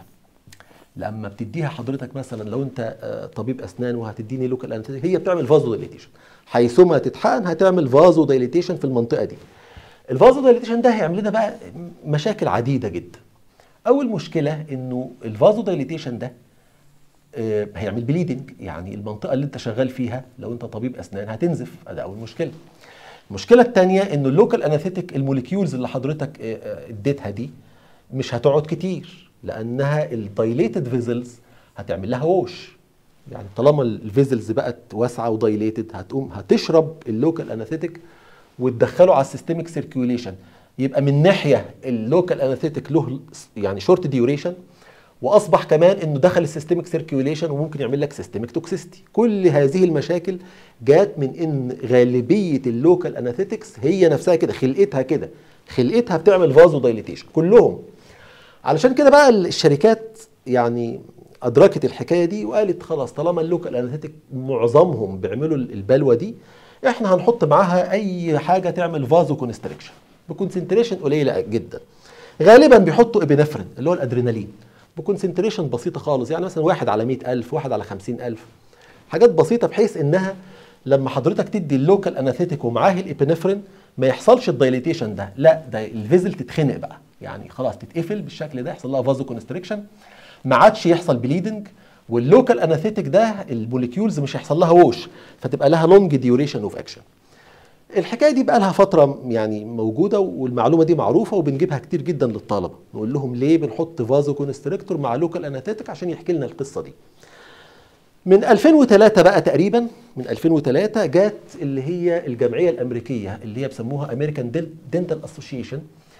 لما بتديها حضرتك مثلا لو انت آه، طبيب اسنان وهتديني لوكال اناثيتك هي بتعمل فازو دايليتيشن حيثما تتحقن هتعمل فازو دايليتيشن في المنطقه دي الفازو دايليتيشن ده هيعمل لنا بقى مشاكل عديده جدا اول مشكله انه الفازو دايليتيشن ده آه، هيعمل بليدنج يعني المنطقه اللي انت شغال فيها لو انت طبيب اسنان هتنزف ده اول مشكله المشكله الثانيه انه اللوكال اناثيتك الموليكيولز اللي حضرتك آه، آه، اديتها دي مش هتقعد كتير لانها الدايليتد فيزلز هتعمل لها ووش يعني طالما الفيزلز بقت واسعه ودايليتد هتقوم هتشرب اللوكال اناثيتك وتدخله على السيستميك سيركيوليشن يبقى من ناحيه اللوكال اناثيتك له يعني شورت ديوريشن واصبح كمان انه دخل السيستميك سيركيوليشن وممكن يعمل لك سيستميك توكسيستي كل هذه المشاكل جات من ان غالبيه اللوكال اناثيتكس هي نفسها كده خلقتها كده خلقتها بتعمل فازو دايليتيشن كلهم علشان كده بقى الشركات يعني ادركت الحكايه دي وقالت خلاص طالما اللوكال اناثيتك معظمهم بيعملوا البلوه دي احنا هنحط معاها اي حاجه تعمل فازو كونستريكشن بكونسنتريشن قليله جدا غالبا بيحطوا ابنفرين اللي هو الادرينالين بكونسنتريشن بسيطه خالص يعني مثلا واحد على 100000 واحد على 50000 حاجات بسيطه بحيث انها لما حضرتك تدي اللوكال اناثيتيك ومعاه الابنفرين ما يحصلش الدايليتيشن ده لا ده الفيزل تتخنق بقى يعني خلاص تتقفل بالشكل ده يحصل لها فازو كونستريكشن ما عادش يحصل بليدنج واللوكال اناثيتيك ده الموليكيولز مش هيحصل لها ووش فتبقى لها لونج ديوريشن اوف اكشن الحكايه دي بقى لها فتره يعني موجوده والمعلومه دي معروفه وبنجيبها كتير جدا للطلبه نقول لهم ليه بنحط فازو كونستريكتور مع لوكال اناثيتيك عشان يحكي لنا القصه دي من 2003 بقى تقريبا من 2003 جات اللي هي الجمعيه الامريكيه اللي هي بيسموها امريكان دنتال اسوشيشن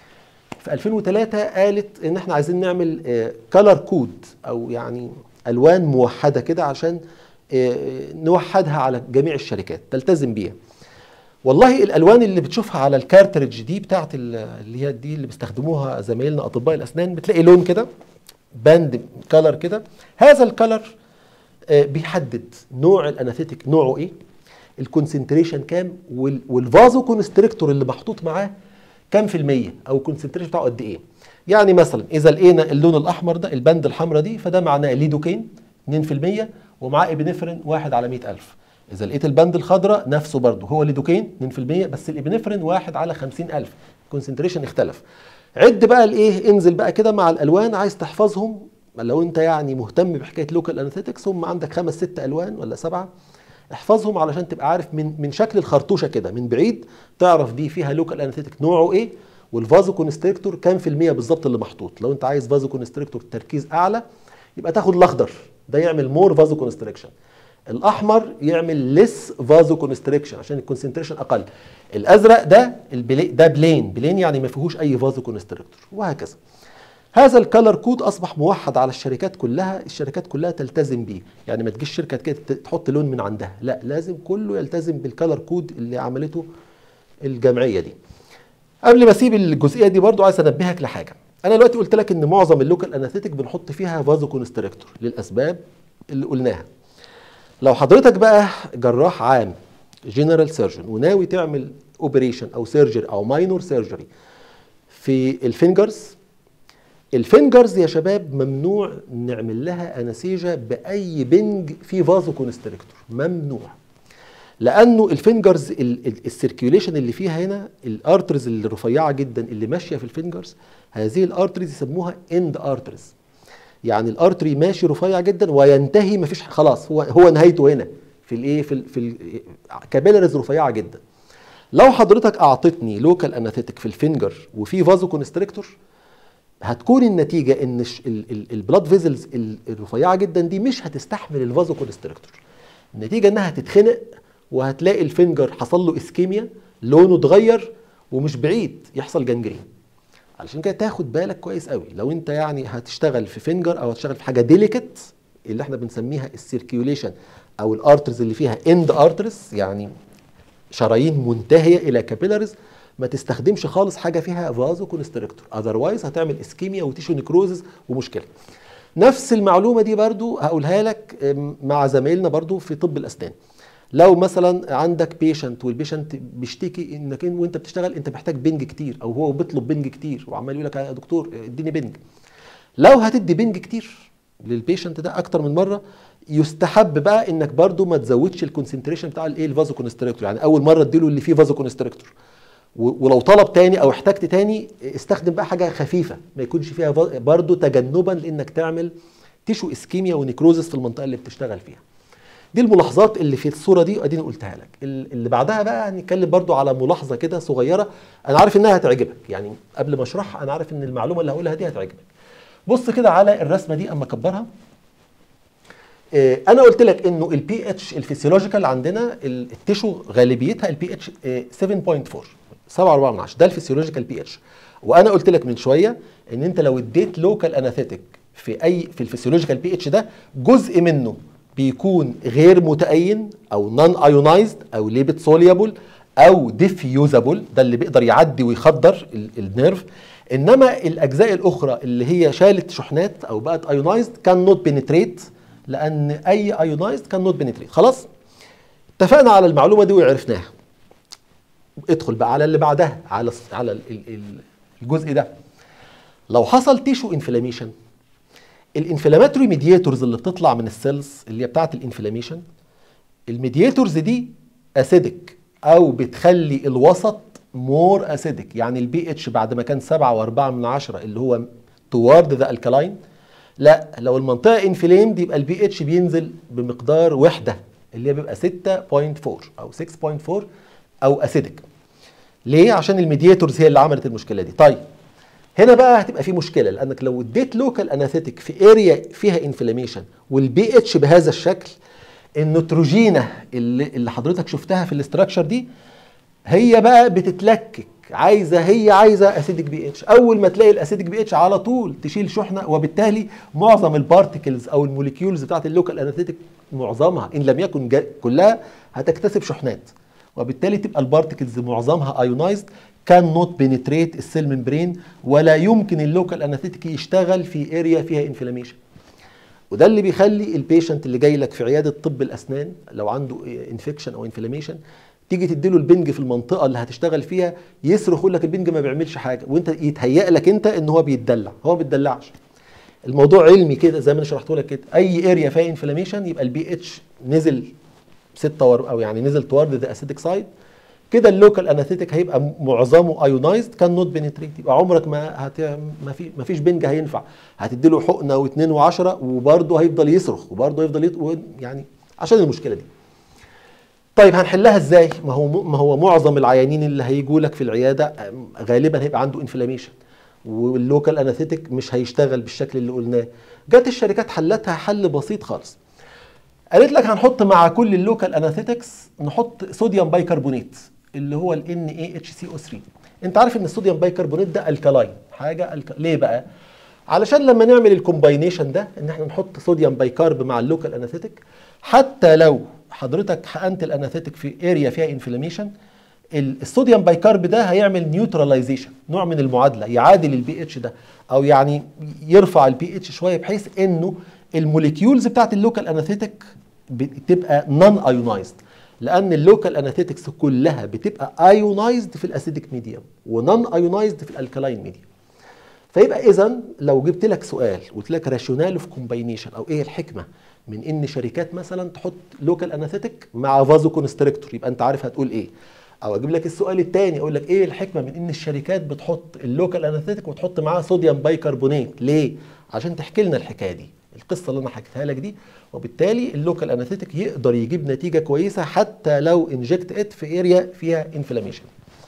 في 2003 قالت ان احنا عايزين نعمل كلر كود او يعني الوان موحده كده عشان آه، نوحدها على جميع الشركات تلتزم بيها والله الالوان اللي بتشوفها على الكارتريدج دي بتاعت ال- اللي هي دي اللي بيستخدموها زمايلنا اطباء الاسنان بتلاقي لون كده باند كلر كده هذا الكلر آه، بيحدد نوع الاناثيتيك نوعه ايه الكونسنتريشن كام وال- والفازو كونستريكتور اللي محطوط معاه كام في المية او الكونسنتريشن بتاعه قد ايه يعني مثلا اذا لقينا اللون الاحمر ده البند الحمراء دي فده معناه ليدوكين 2% ومعاه ابنفرين 1 على 100000 اذا لقيت البند الخضراء نفسه برضه هو ليدوكين 2% بس الابنفرين 1 على 50000 الكونسنتريشن اختلف عد بقى الايه انزل بقى كده مع الالوان عايز تحفظهم لو انت يعني مهتم بحكايه لوكال اناثيتكس هم عندك خمس ست الوان ولا سبعه احفظهم علشان تبقى عارف من من شكل الخرطوشه كده من بعيد تعرف دي فيها لوكال اناثيتك نوعه ايه والفازو كونستريكتور كام في المية بالظبط اللي محطوط لو انت عايز فازو كونستريكتور تركيز اعلى يبقى تاخد الاخضر ده يعمل مور فازو كونستريكشن الاحمر يعمل ليس فازو كونستريكشن عشان الكونسنتريشن اقل الازرق ده البلي ده بلين بلين يعني ما فيهوش اي فازو كونستريكتور وهكذا هذا الكالر كود اصبح موحد على الشركات كلها الشركات كلها تلتزم بيه يعني ما تجيش شركه كده تحط لون من عندها لا لازم كله يلتزم بالكالر كود اللي عملته الجمعيه دي قبل ما اسيب الجزئيه دي برضو عايز انبهك لحاجه انا دلوقتي قلت لك ان معظم اللوكال اناثيتك بنحط فيها فازو كونستريكتور للاسباب اللي قلناها لو حضرتك بقى جراح عام جنرال سيرجن وناوي تعمل اوبريشن او سيرجري او ماينور سيرجري في الفينجرز الفينجرز يا شباب ممنوع نعمل لها انستيجا باي بنج فيه فازو كونستريكتور ممنوع لانه الفينجرز السيركيوليشن اللي فيها هنا الارترز الرفيعه جدا اللي ماشيه في الفينجرز هذه الارترز يسموها اند ارترز يعني الارتري ماشي رفيع جدا وينتهي مفيش خلاص هو هو نهايته هنا في الايه في ال في الكابيلاريز رفيعه جدا لو حضرتك اعطتني لوكال اناثيتك في الفينجر وفي فازو كونستريكتور هتكون النتيجه ان البلاد فيزلز الرفيعه جدا دي مش هتستحمل الفازو كونستريكتور النتيجه انها هتتخنق وهتلاقي الفينجر حصل له اسكيميا لونه اتغير ومش بعيد يحصل جنجرين علشان كده تاخد بالك كويس قوي لو انت يعني هتشتغل في فينجر او هتشتغل في حاجه ديليكت اللي احنا بنسميها السيركيوليشن او الارترز اللي فيها اند ارترز يعني شرايين منتهيه الى كابيلاريز ما تستخدمش خالص حاجه فيها فازو كونستريكتور اذروايز هتعمل اسكيميا وتيشو نيكروزز ومشكله نفس المعلومه دي برضو هقولها لك ام، مع زمايلنا برضو في طب الاسنان لو مثلا عندك بيشنت والبيشنت بيشتكي انك إن- وانت بتشتغل انت محتاج بنج كتير او هو بيطلب بنج كتير وعمال يقول لك يا دكتور اديني بنج لو هتدي بنج كتير للبيشنت ده اكتر من مره يستحب بقى انك برضو ما تزودش الكونسنتريشن بتاع الايه الفازو كونستريكتور يعني اول مره اديله اللي فيه فازو كونستريكتور و- ولو طلب تاني او احتجت تاني استخدم بقى حاجه خفيفه ما يكونش فيها فا- برضو تجنبا لانك تعمل تيشو اسكيميا ونيكروزس في المنطقه اللي بتشتغل فيها دي الملاحظات اللي في الصوره دي اديني قلتها لك ال- اللي بعدها بقى هنتكلم برضو على ملاحظه كده صغيره انا عارف انها هتعجبك يعني قبل ما اشرحها انا عارف ان المعلومه اللي هقولها دي هتعجبك بص كده على الرسمه دي اما اكبرها آه، انا قلت لك انه البي اتش الفسيولوجيكال عندنا ال- التيشو غالبيتها البي اتش 7.4 7.4 من 10 ده الفسيولوجيكال بي اتش وانا قلت لك من شويه ان انت لو اديت لوكال اناثيتك في اي في الفسيولوجيكال بي اتش ده جزء منه بيكون غير متأين او نون ايونايزد او ليبت سوليبل او ديفيوزابل ده اللي بيقدر يعدي ويخدر ال- النيرف انما الاجزاء الاخرى اللي هي شالت شحنات او بقت ايونايزد كان نوت بنتريت لان اي ايونايزد كان نوت بنتريت خلاص اتفقنا على المعلومه دي وعرفناها ادخل بقى على اللي بعدها على الس- على ال- ال- ال- الجزء ده لو حصل تيشو انفلاميشن الانفلاماتوري ميدياتورز اللي بتطلع من السيلز اللي هي بتاعه الانفلاميشن الميدياتورز دي اسيدك او بتخلي الوسط مور اسيدك يعني البي اتش بعد ما كان 7 و4 من عشرة اللي هو توارد ذا الكلاين لا لو المنطقه انفليمد يبقى البي اتش بينزل بمقدار وحده اللي هي بيبقى 6.4 او 6.4 او اسيدك ليه عشان الميدياتورز هي اللي عملت المشكله دي طيب هنا بقى هتبقى في مشكله لانك لو اديت لوكال اناثيتك في اريا فيها انفلاميشن والبي اتش بهذا الشكل النيتروجينه اللي, اللي حضرتك شفتها في الاستراكشر دي هي بقى بتتلكك عايزه هي عايزه اسيدك بي اتش اول ما تلاقي الاسيدك بي اتش على طول تشيل شحنه وبالتالي معظم البارتكلز او الموليكيولز بتاعت اللوكال اناثيتك معظمها ان لم يكن جا- كلها هتكتسب شحنات وبالتالي تبقى البارتكلز معظمها ايونايزد كان نوت بينتريت السيل ممبرين ولا يمكن اللوكال اناثيتك يشتغل في اريا فيها انفلاميشن وده اللي بيخلي البيشنت اللي جاي لك في عياده طب الاسنان لو عنده انفكشن او انفلاميشن تيجي تديله البنج في المنطقه اللي هتشتغل فيها يصرخ يقول لك البنج ما بيعملش حاجه وانت يتهيأ لك انت ان هو بيتدلع هو ما بيتدلعش الموضوع علمي كده زي ما انا شرحته لك كده اي اريا فيها انفلاميشن يبقى البي اتش نزل 6 ور- او يعني نزل توارد ذا اسيدك سايد كده اللوكال اناثيتك هيبقى م- معظمه ايونايزد كان نوت بنتريت يبقى عمرك ما هت... ما في ما فيش بنج هينفع هتدي له حقنه واثنين وعشرة وبرضه هيفضل يصرخ وبرضه هيفضل يط... و- يعني عشان المشكله دي طيب هنحلها ازاي ما هو ما هو معظم العيانين اللي هيجوا لك في العياده أم، غالبا هيبقى عنده انفلاميشن واللوكال اناثيتك مش هيشتغل بالشكل اللي قلناه جت الشركات حلتها حل بسيط خالص قالت لك هنحط مع كل اللوكال اناثيتكس نحط صوديوم بايكربونات اللي هو ال NaHCO3 انت عارف ان الصوديوم بايكربونات ده الكالاين حاجه الك... ليه بقى علشان لما نعمل الكومباينيشن ده ان احنا نحط صوديوم بايكارب مع اللوكال اناثيتك حتى لو حضرتك حقنت الاناثيتك في اريا فيها انفلاميشن الصوديوم بايكارب ده هيعمل نيوتراليزيشن نوع من المعادله يعادل البي اتش ده او يعني يرفع البي اتش شويه بحيث انه الموليكيولز بتاعت اللوكال اناثيتك بتبقى نون ايونايزد لان اللوكال اناثيتكس كلها بتبقى ايونايزد في الاسيدك ميديوم ونون ايونايزد في الالكالاين ميديوم فيبقى اذا لو جبت لك سؤال وقلت لك راشونال اوف كومباينيشن او ايه الحكمه من ان شركات مثلا تحط لوكال اناثيتك مع فازو كونستريكتور يبقى انت عارف هتقول ايه او اجيب لك السؤال الثاني اقول لك ايه الحكمه من ان الشركات بتحط اللوكال اناثيتك وتحط معاه صوديوم بايكربونات ليه عشان تحكي لنا الحكايه دي القصه اللي انا حكيتها لك دي وبالتالي اللوكال انستيك يقدر يجيب نتيجه كويسه حتى لو انجكت ات في اريا فيها انفلاميشن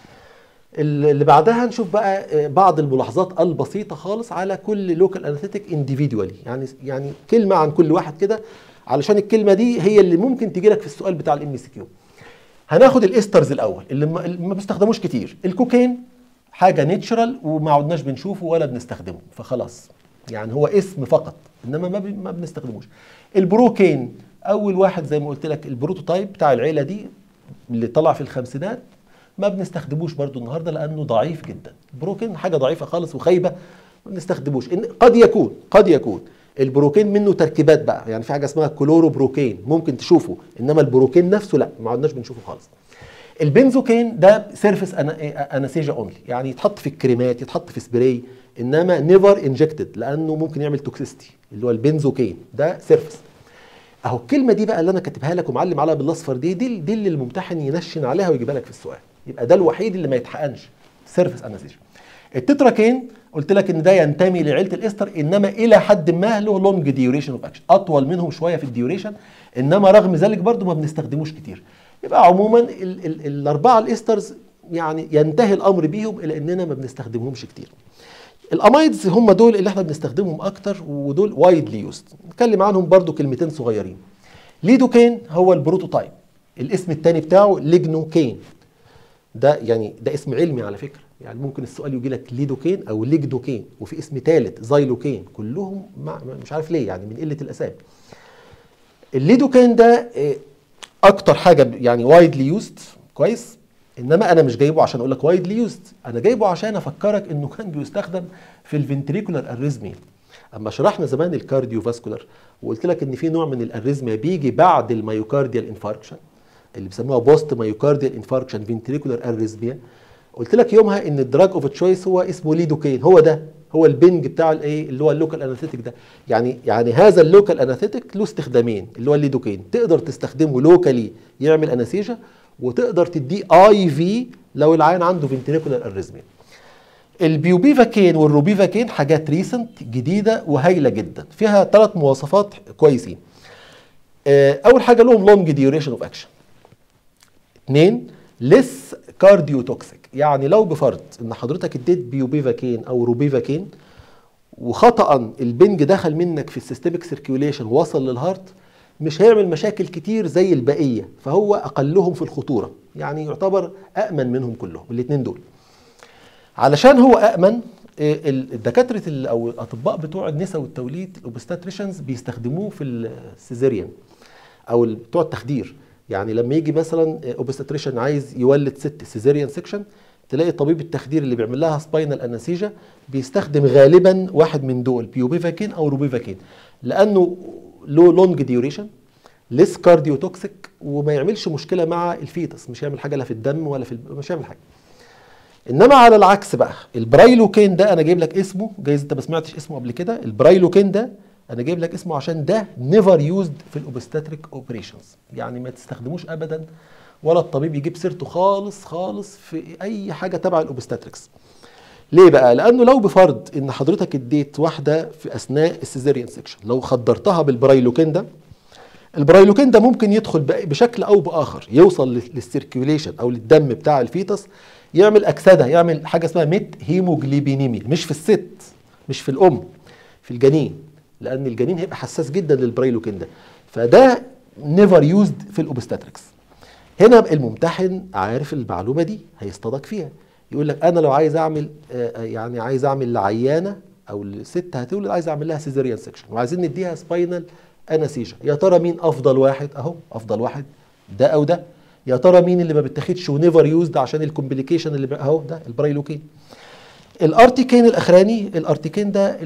اللي بعدها نشوف بقى بعض الملاحظات البسيطه خالص على كل لوكال انستيك انديفيدوالي يعني يعني كلمه عن كل واحد كده علشان الكلمه دي هي اللي ممكن تجي لك في السؤال بتاع الام سي كيو هناخد الاسترز الاول اللي ما, اللي ما بيستخدموش كتير الكوكين حاجه نيتشرال وما عدناش بنشوفه ولا بنستخدمه فخلاص يعني هو اسم فقط انما ما, ما بنستخدموش البروكين اول واحد زي ما قلت لك البروتوتايب بتاع العيله دي اللي طلع في الخمسينات ما بنستخدموش برضو النهارده لانه ضعيف جدا البروكين حاجه ضعيفه خالص وخايبه ما بنستخدموش إن قد يكون قد يكون البروكين منه تركيبات بقى يعني في حاجه اسمها كلورو بروكين ممكن تشوفه انما البروكين نفسه لا ما عدناش بنشوفه خالص البنزوكين ده سيرفيس انستيجيا اونلي يعني يتحط في الكريمات يتحط في سبراي انما نيفر انجكتد لانه ممكن يعمل توكسيستي اللي هو البنزوكين ده سيرفيس اهو الكلمه دي بقى اللي انا كاتبها لك ومعلم عليها بالاصفر دي دي, دي اللي الممتحن ينشن عليها ويجيبها لك في السؤال يبقى ده الوحيد اللي ما يتحقنش سيرفيس انستيجيا التتراكين قلت لك ان ده ينتمي لعيله الاستر انما الى حد ما له لونج ديوريشن اوف اكشن اطول منهم شويه في الديوريشن انما رغم ذلك برضو ما بنستخدموش كتير يبقى عموما ال ال الاربعه الاسترز يعني ينتهي الامر بيهم الى اننا ما بنستخدمهمش كتير الامايدز هم دول اللي احنا بنستخدمهم اكتر ودول وايدلي يوست نتكلم عنهم برضو كلمتين صغيرين ليدوكين هو البروتوتايب الاسم الثاني بتاعه ليجنوكين ده يعني ده اسم علمي على فكره يعني ممكن السؤال يجي لك ليدوكين او ليجدوكين وفي اسم ثالث زايلوكين كلهم مع مش عارف ليه يعني من قله الاسامي الليدوكين ده اكتر حاجه يعني وايدلي يوزد كويس انما انا مش جايبه عشان اقول لك وايدلي يوزد انا جايبه عشان افكرك انه كان بيستخدم في الفنتريكولار اريزميا اما شرحنا زمان الكارديو فاسكولار وقلت لك ان في نوع من الاريزميا بيجي بعد الميوكارديال انفاركشن اللي بيسموها بوست مايوكارديال انفاركشن فنتريكولار اريزميا قلت لك يومها ان الدراج اوف تشويس هو اسمه ليدوكين هو ده هو البنج بتاع الايه اللي هو اللوكال انستيك ده يعني يعني هذا اللوكال انستيك له استخدامين اللي هو الليدوكين تقدر تستخدمه لوكالي يعمل انستيجا وتقدر تديه اي في لو العيان عنده فنتريكولار اريزميا البيوبيفاكين والروبيفاكين حاجات ريسنت جديده وهايله جدا فيها ثلاث مواصفات كويسين اول حاجه لهم لونج ديوريشن اوف اكشن اثنين لس كارديو توكسيك يعني لو بفرض ان حضرتك اديت بيوبيفاكين او روبيفاكين وخطا البنج دخل منك في السيستميك سيركيوليشن وصل للهارت مش هيعمل مشاكل كتير زي البقيه فهو اقلهم في الخطوره يعني يعتبر امن منهم كلهم الاثنين دول علشان هو امن الدكاتره او الاطباء بتوع النساء والتوليد الاوبستاتريشنز بيستخدموه في السيزيريان او بتوع التخدير يعني لما يجي مثلا اوبستريشن عايز يولد ست سيزيريان سيكشن تلاقي طبيب التخدير اللي بيعمل لها سباينال انستيجا بيستخدم غالبا واحد من دول بيوبيفاكين او روبيفاكين لانه له لونج ديوريشن ليس كارديو توكسيك وما يعملش مشكله مع الفيتس مش هيعمل حاجه لا في الدم ولا في مش هيعمل حاجه انما على العكس بقى البرايلوكين ده انا جايب لك اسمه جايز انت ما سمعتش اسمه قبل كده البرايلوكين ده انا جايب لك اسمه عشان ده نيفر يوزد في الاوبستاتريك اوبريشنز يعني ما تستخدموش ابدا ولا الطبيب يجيب سيرته خالص خالص في اي حاجه تبع الاوبستاتريكس ليه بقى لانه لو بفرض ان حضرتك اديت واحده في اثناء السيزيريان سيكشن لو خدرتها بالبرايلوكين ده البرايلوكين ده ممكن يدخل بشكل او باخر يوصل للسيركيوليشن او للدم بتاع الفيتس يعمل اكسده يعمل حاجه اسمها ميت هيموجليبينيميا مش في الست مش في الام في الجنين لان الجنين هيبقى حساس جدا للبرايلوكين ده فده نيفر يوزد في الاوبستاتريكس هنا الممتحن عارف المعلومه دي هيصطادك فيها يقول لك انا لو عايز اعمل يعني عايز اعمل لعيانه او الست هتولد عايز اعمل لها سيزيريان سيكشن وعايزين نديها سباينال انستيجا يا ترى مين افضل واحد اهو افضل واحد ده او ده يا ترى مين اللي ما بتاخدش ونيفر يوزد عشان الكومبليكيشن اللي اهو ده البرايلوكين الارتيكين الاخراني الارتيكين ده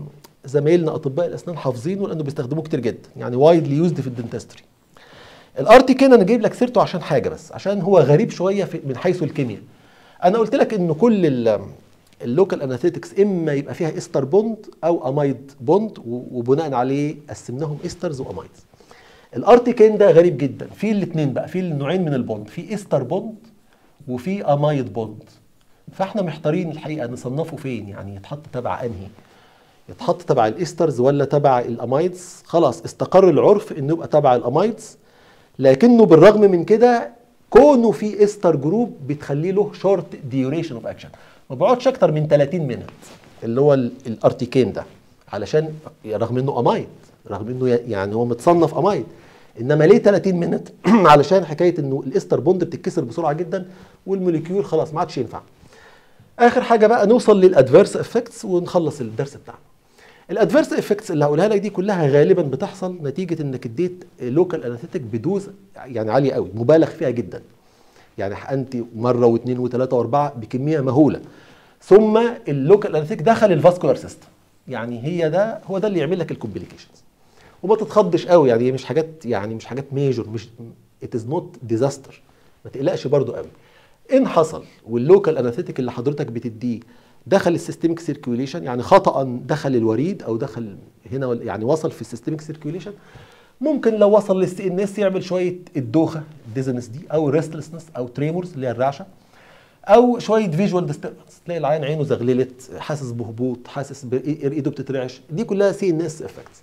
زمايلنا اطباء الاسنان حافظينه لانه بيستخدموه كتير جدا يعني وايدلي يوزد في الدنتستري الارتيكين انا جايب لك سيرته عشان حاجه بس عشان هو غريب شويه من حيث الكيمياء انا قلت لك ان كل اللوكال اناثيتكس اما يبقى فيها استر بوند او امايد بوند وبناء عليه قسمناهم استرز وامايدز الارتيكين ده غريب جدا في الاثنين بقى في النوعين من البوند في استر بوند وفي امايد بوند فاحنا محتارين الحقيقه نصنفه فين يعني يتحط تبع انهي يتحط تبع الاسترز ولا تبع الامايدز خلاص استقر العرف انه يبقى تبع الامايدز لكنه بالرغم من كده كونه في استر جروب بتخلي له شورت ديوريشن اوف اكشن ما بيقعدش اكتر من 30 مينت اللي هو ال- الارتيكين ده علشان رغم انه امايد رغم انه ي- يعني هو متصنف امايد انما ليه 30 مينت علشان حكايه انه الاستر بوند بتتكسر بسرعه جدا والموليكيول خلاص ما عادش ينفع اخر حاجه بقى نوصل للادفيرس افكتس ونخلص الدرس بتاعنا الادفيرس افكتس اللي هقولها لك دي كلها غالبا بتحصل نتيجه انك اديت لوكال انستيك بدوز يعني عاليه قوي مبالغ فيها جدا يعني انت مره واثنين وثلاثه واربعه بكميه مهوله ثم اللوكال انستيك دخل الفاسكولار سيستم يعني هي ده هو ده اللي يعمل لك الكومبليكيشنز وما تتخضش قوي يعني هي مش حاجات يعني مش حاجات ميجور مش ات از نوت ديزاستر ما تقلقش برضو قوي ان حصل واللوكال انستيك اللي حضرتك بتديه دخل السيستميك سيركيوليشن يعني خطا دخل الوريد او دخل هنا ولا- يعني وصل في السيستميك سيركيوليشن ممكن لو وصل للسي ان اس يعمل شويه الدوخه الديزنس دي او ريستلسنس او تريمورز اللي هي الرعشه او شويه فيجوال ديستربنس تلاقي العين عينه زغللت حاسس بهبوط حاسس بإيه- ايده بتترعش دي كلها سي ان اس افكتس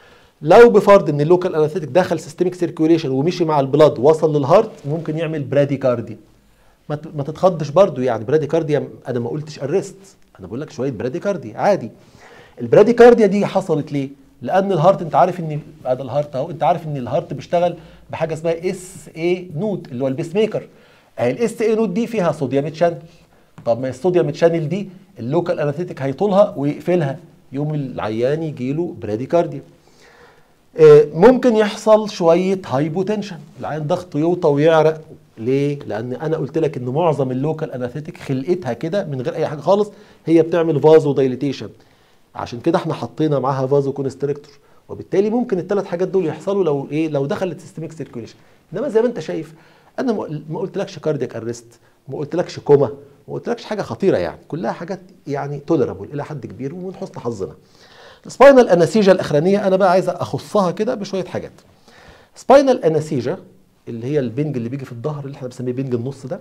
لو بفرض ان اللوكال انستيك دخل سيستميك سيركيوليشن ومشي مع البلاد وصل للهارت ممكن يعمل براديكارديا ما ت- ما تتخضش برضو يعني براديكارديا انا ما قلتش ارست انا بقول لك شويه براديكارديا عادي البراديكارديا دي حصلت ليه لان الهارت انت عارف ان هذا الهارت اهو انت عارف ان الهارت بيشتغل بحاجه اسمها اس اي نود اللي هو البيس ميكر اهي الاس اي نود دي فيها صوديوم تشانل طب ما الصوديوم تشانل دي اللوكال انستيك هيطولها ويقفلها يوم العيان يجي له براديكارديا آه، ممكن يحصل شويه هايبوتنشن العين ضغطه يوطى ويعرق ليه؟ لان انا قلت لك ان معظم اللوكال انستيك خلقتها كده من غير اي حاجه خالص هي بتعمل فازو دايليتيشن عشان كده احنا حطينا معاها فازو كونستريكتور وبالتالي ممكن الثلاث حاجات دول يحصلوا لو ايه لو دخلت سيستميك سيركيوليشن انما زي ما انت شايف انا ما- ما قلتلكش كاردياك ارست ما قلتلكش كوما ما قلتلكش حاجه خطيره يعني كلها حاجات يعني تولرابل الى حد كبير ومن حسن حظنا السباينال انستيجيا الاخرانيه انا بقى عايز اخصها كده بشويه حاجات سباينال انستيجيا اللي هي البنج اللي بيجي في الظهر اللي احنا بنسميه بنج النص ده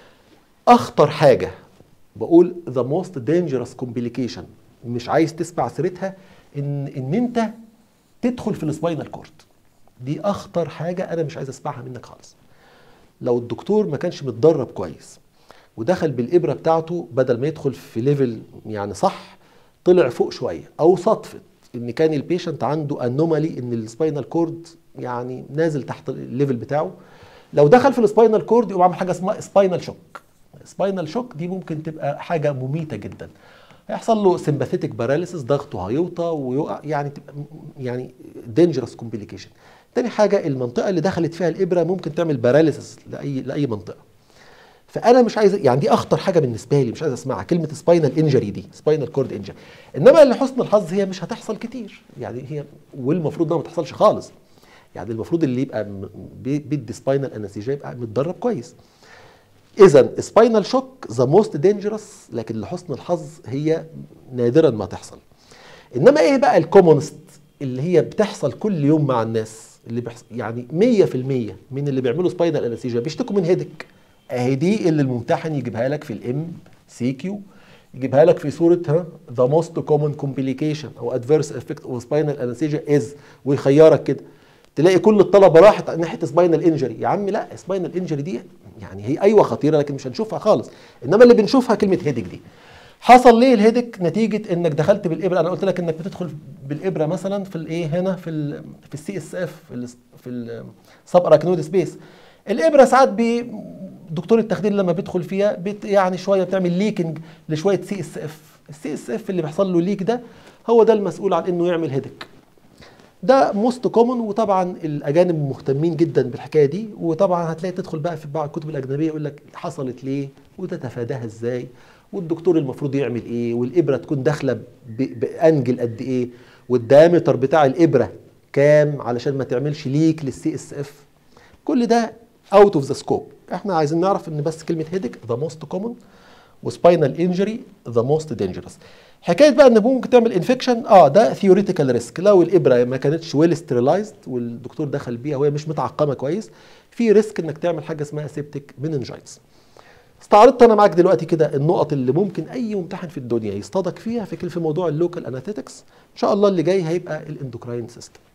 اخطر حاجه بقول ذا موست دينجرس كومبليكيشن مش عايز تسمع سيرتها ان ان انت تدخل في السباينال كورد دي اخطر حاجه انا مش عايز اسمعها منك خالص لو الدكتور ما كانش متدرب كويس ودخل بالابره بتاعته بدل ما يدخل في ليفل يعني صح طلع فوق شويه او صدفت ان كان البيشنت عنده انومالي ان السباينال كورد يعني نازل تحت الليفل بتاعه لو دخل في السباينال كورد يقوم عامل حاجه اسمها سباينال شوك سباينال شوك دي ممكن تبقى حاجه مميته جدا هيحصل له سمباثيتك باراليسيس ضغطه هيوطى ويقع يعني تبقى يعني دينجرس كومبليكيشن تاني حاجه المنطقه اللي دخلت فيها الابره ممكن تعمل باراليسيس لاي لاي منطقه فانا مش عايز يعني دي اخطر حاجه بالنسبه لي مش عايز اسمعها كلمه سباينال انجري دي سباينال كورد انجري انما لحسن الحظ هي مش هتحصل كتير يعني هي والمفروض انها ما تحصلش خالص يعني المفروض اللي يبقى م- بي- بيدي سباينال انستيجيا يبقى متدرب كويس اذا سباينال شوك ذا موست دينجرس لكن لحسن الحظ هي نادرا ما تحصل انما ايه بقى الكومونست اللي هي بتحصل كل يوم مع الناس اللي بيحصل يعني 100% من اللي بيعملوا سباينال انستيجيا بيشتكوا من هيدك اهي دي اللي الممتحن يجيبها لك في الام سي كيو يجيبها لك في صوره ها ذا موست كومن كومبليكيشن او ادفيرس افكت اوف سباينال انستيجيا از ويخيرك كده تلاقي كل الطلبه راحت ناحيه سباينال انجري يا عم لا سباينال انجري دي يعني هي ايوه خطيره لكن مش هنشوفها خالص انما اللي بنشوفها كلمه هيدك دي حصل ليه الهيدك نتيجه انك دخلت بالابره انا قلت لك انك بتدخل بالابره مثلا في الايه هنا في ال في السي اس اف في ال في السب اراكنود سبيس الابره ساعات بي دكتور التخدير لما بيدخل فيها بت يعني شويه بتعمل ليكنج لشويه سي اس اف السي اس اف اللي بيحصل له ليك ده هو ده المسؤول عن انه يعمل هيدك ده موست كومن وطبعا الاجانب مهتمين جدا بالحكايه دي وطبعا هتلاقي تدخل بقى في بعض الكتب الاجنبيه يقول لك حصلت ليه وتتفاداها ازاي والدكتور المفروض يعمل ايه والابره تكون داخله ب- بانجل قد ايه والدايمتر بتاع الابره كام علشان ما تعملش ليك للسي اس اف كل ده اوت اوف ذا سكوب احنا عايزين نعرف ان بس كلمه هيدك ذا موست كومن وسباينال انجري ذا موست دينجرس حكايه بقى ان ممكن تعمل انفكشن اه ده ثيوريتيكال ريسك لو الابره ما كانتش ويل ستيرلايزد والدكتور دخل بيها وهي مش متعقمه كويس في ريسك انك تعمل حاجه اسمها سيبتيك مننجايتس استعرضت انا معاك دلوقتي كده النقط اللي ممكن اي ممتحن في الدنيا يصطادك فيها في في موضوع اللوكال اناثيتكس ان شاء الله اللي جاي هيبقى الاندوكراين سيستم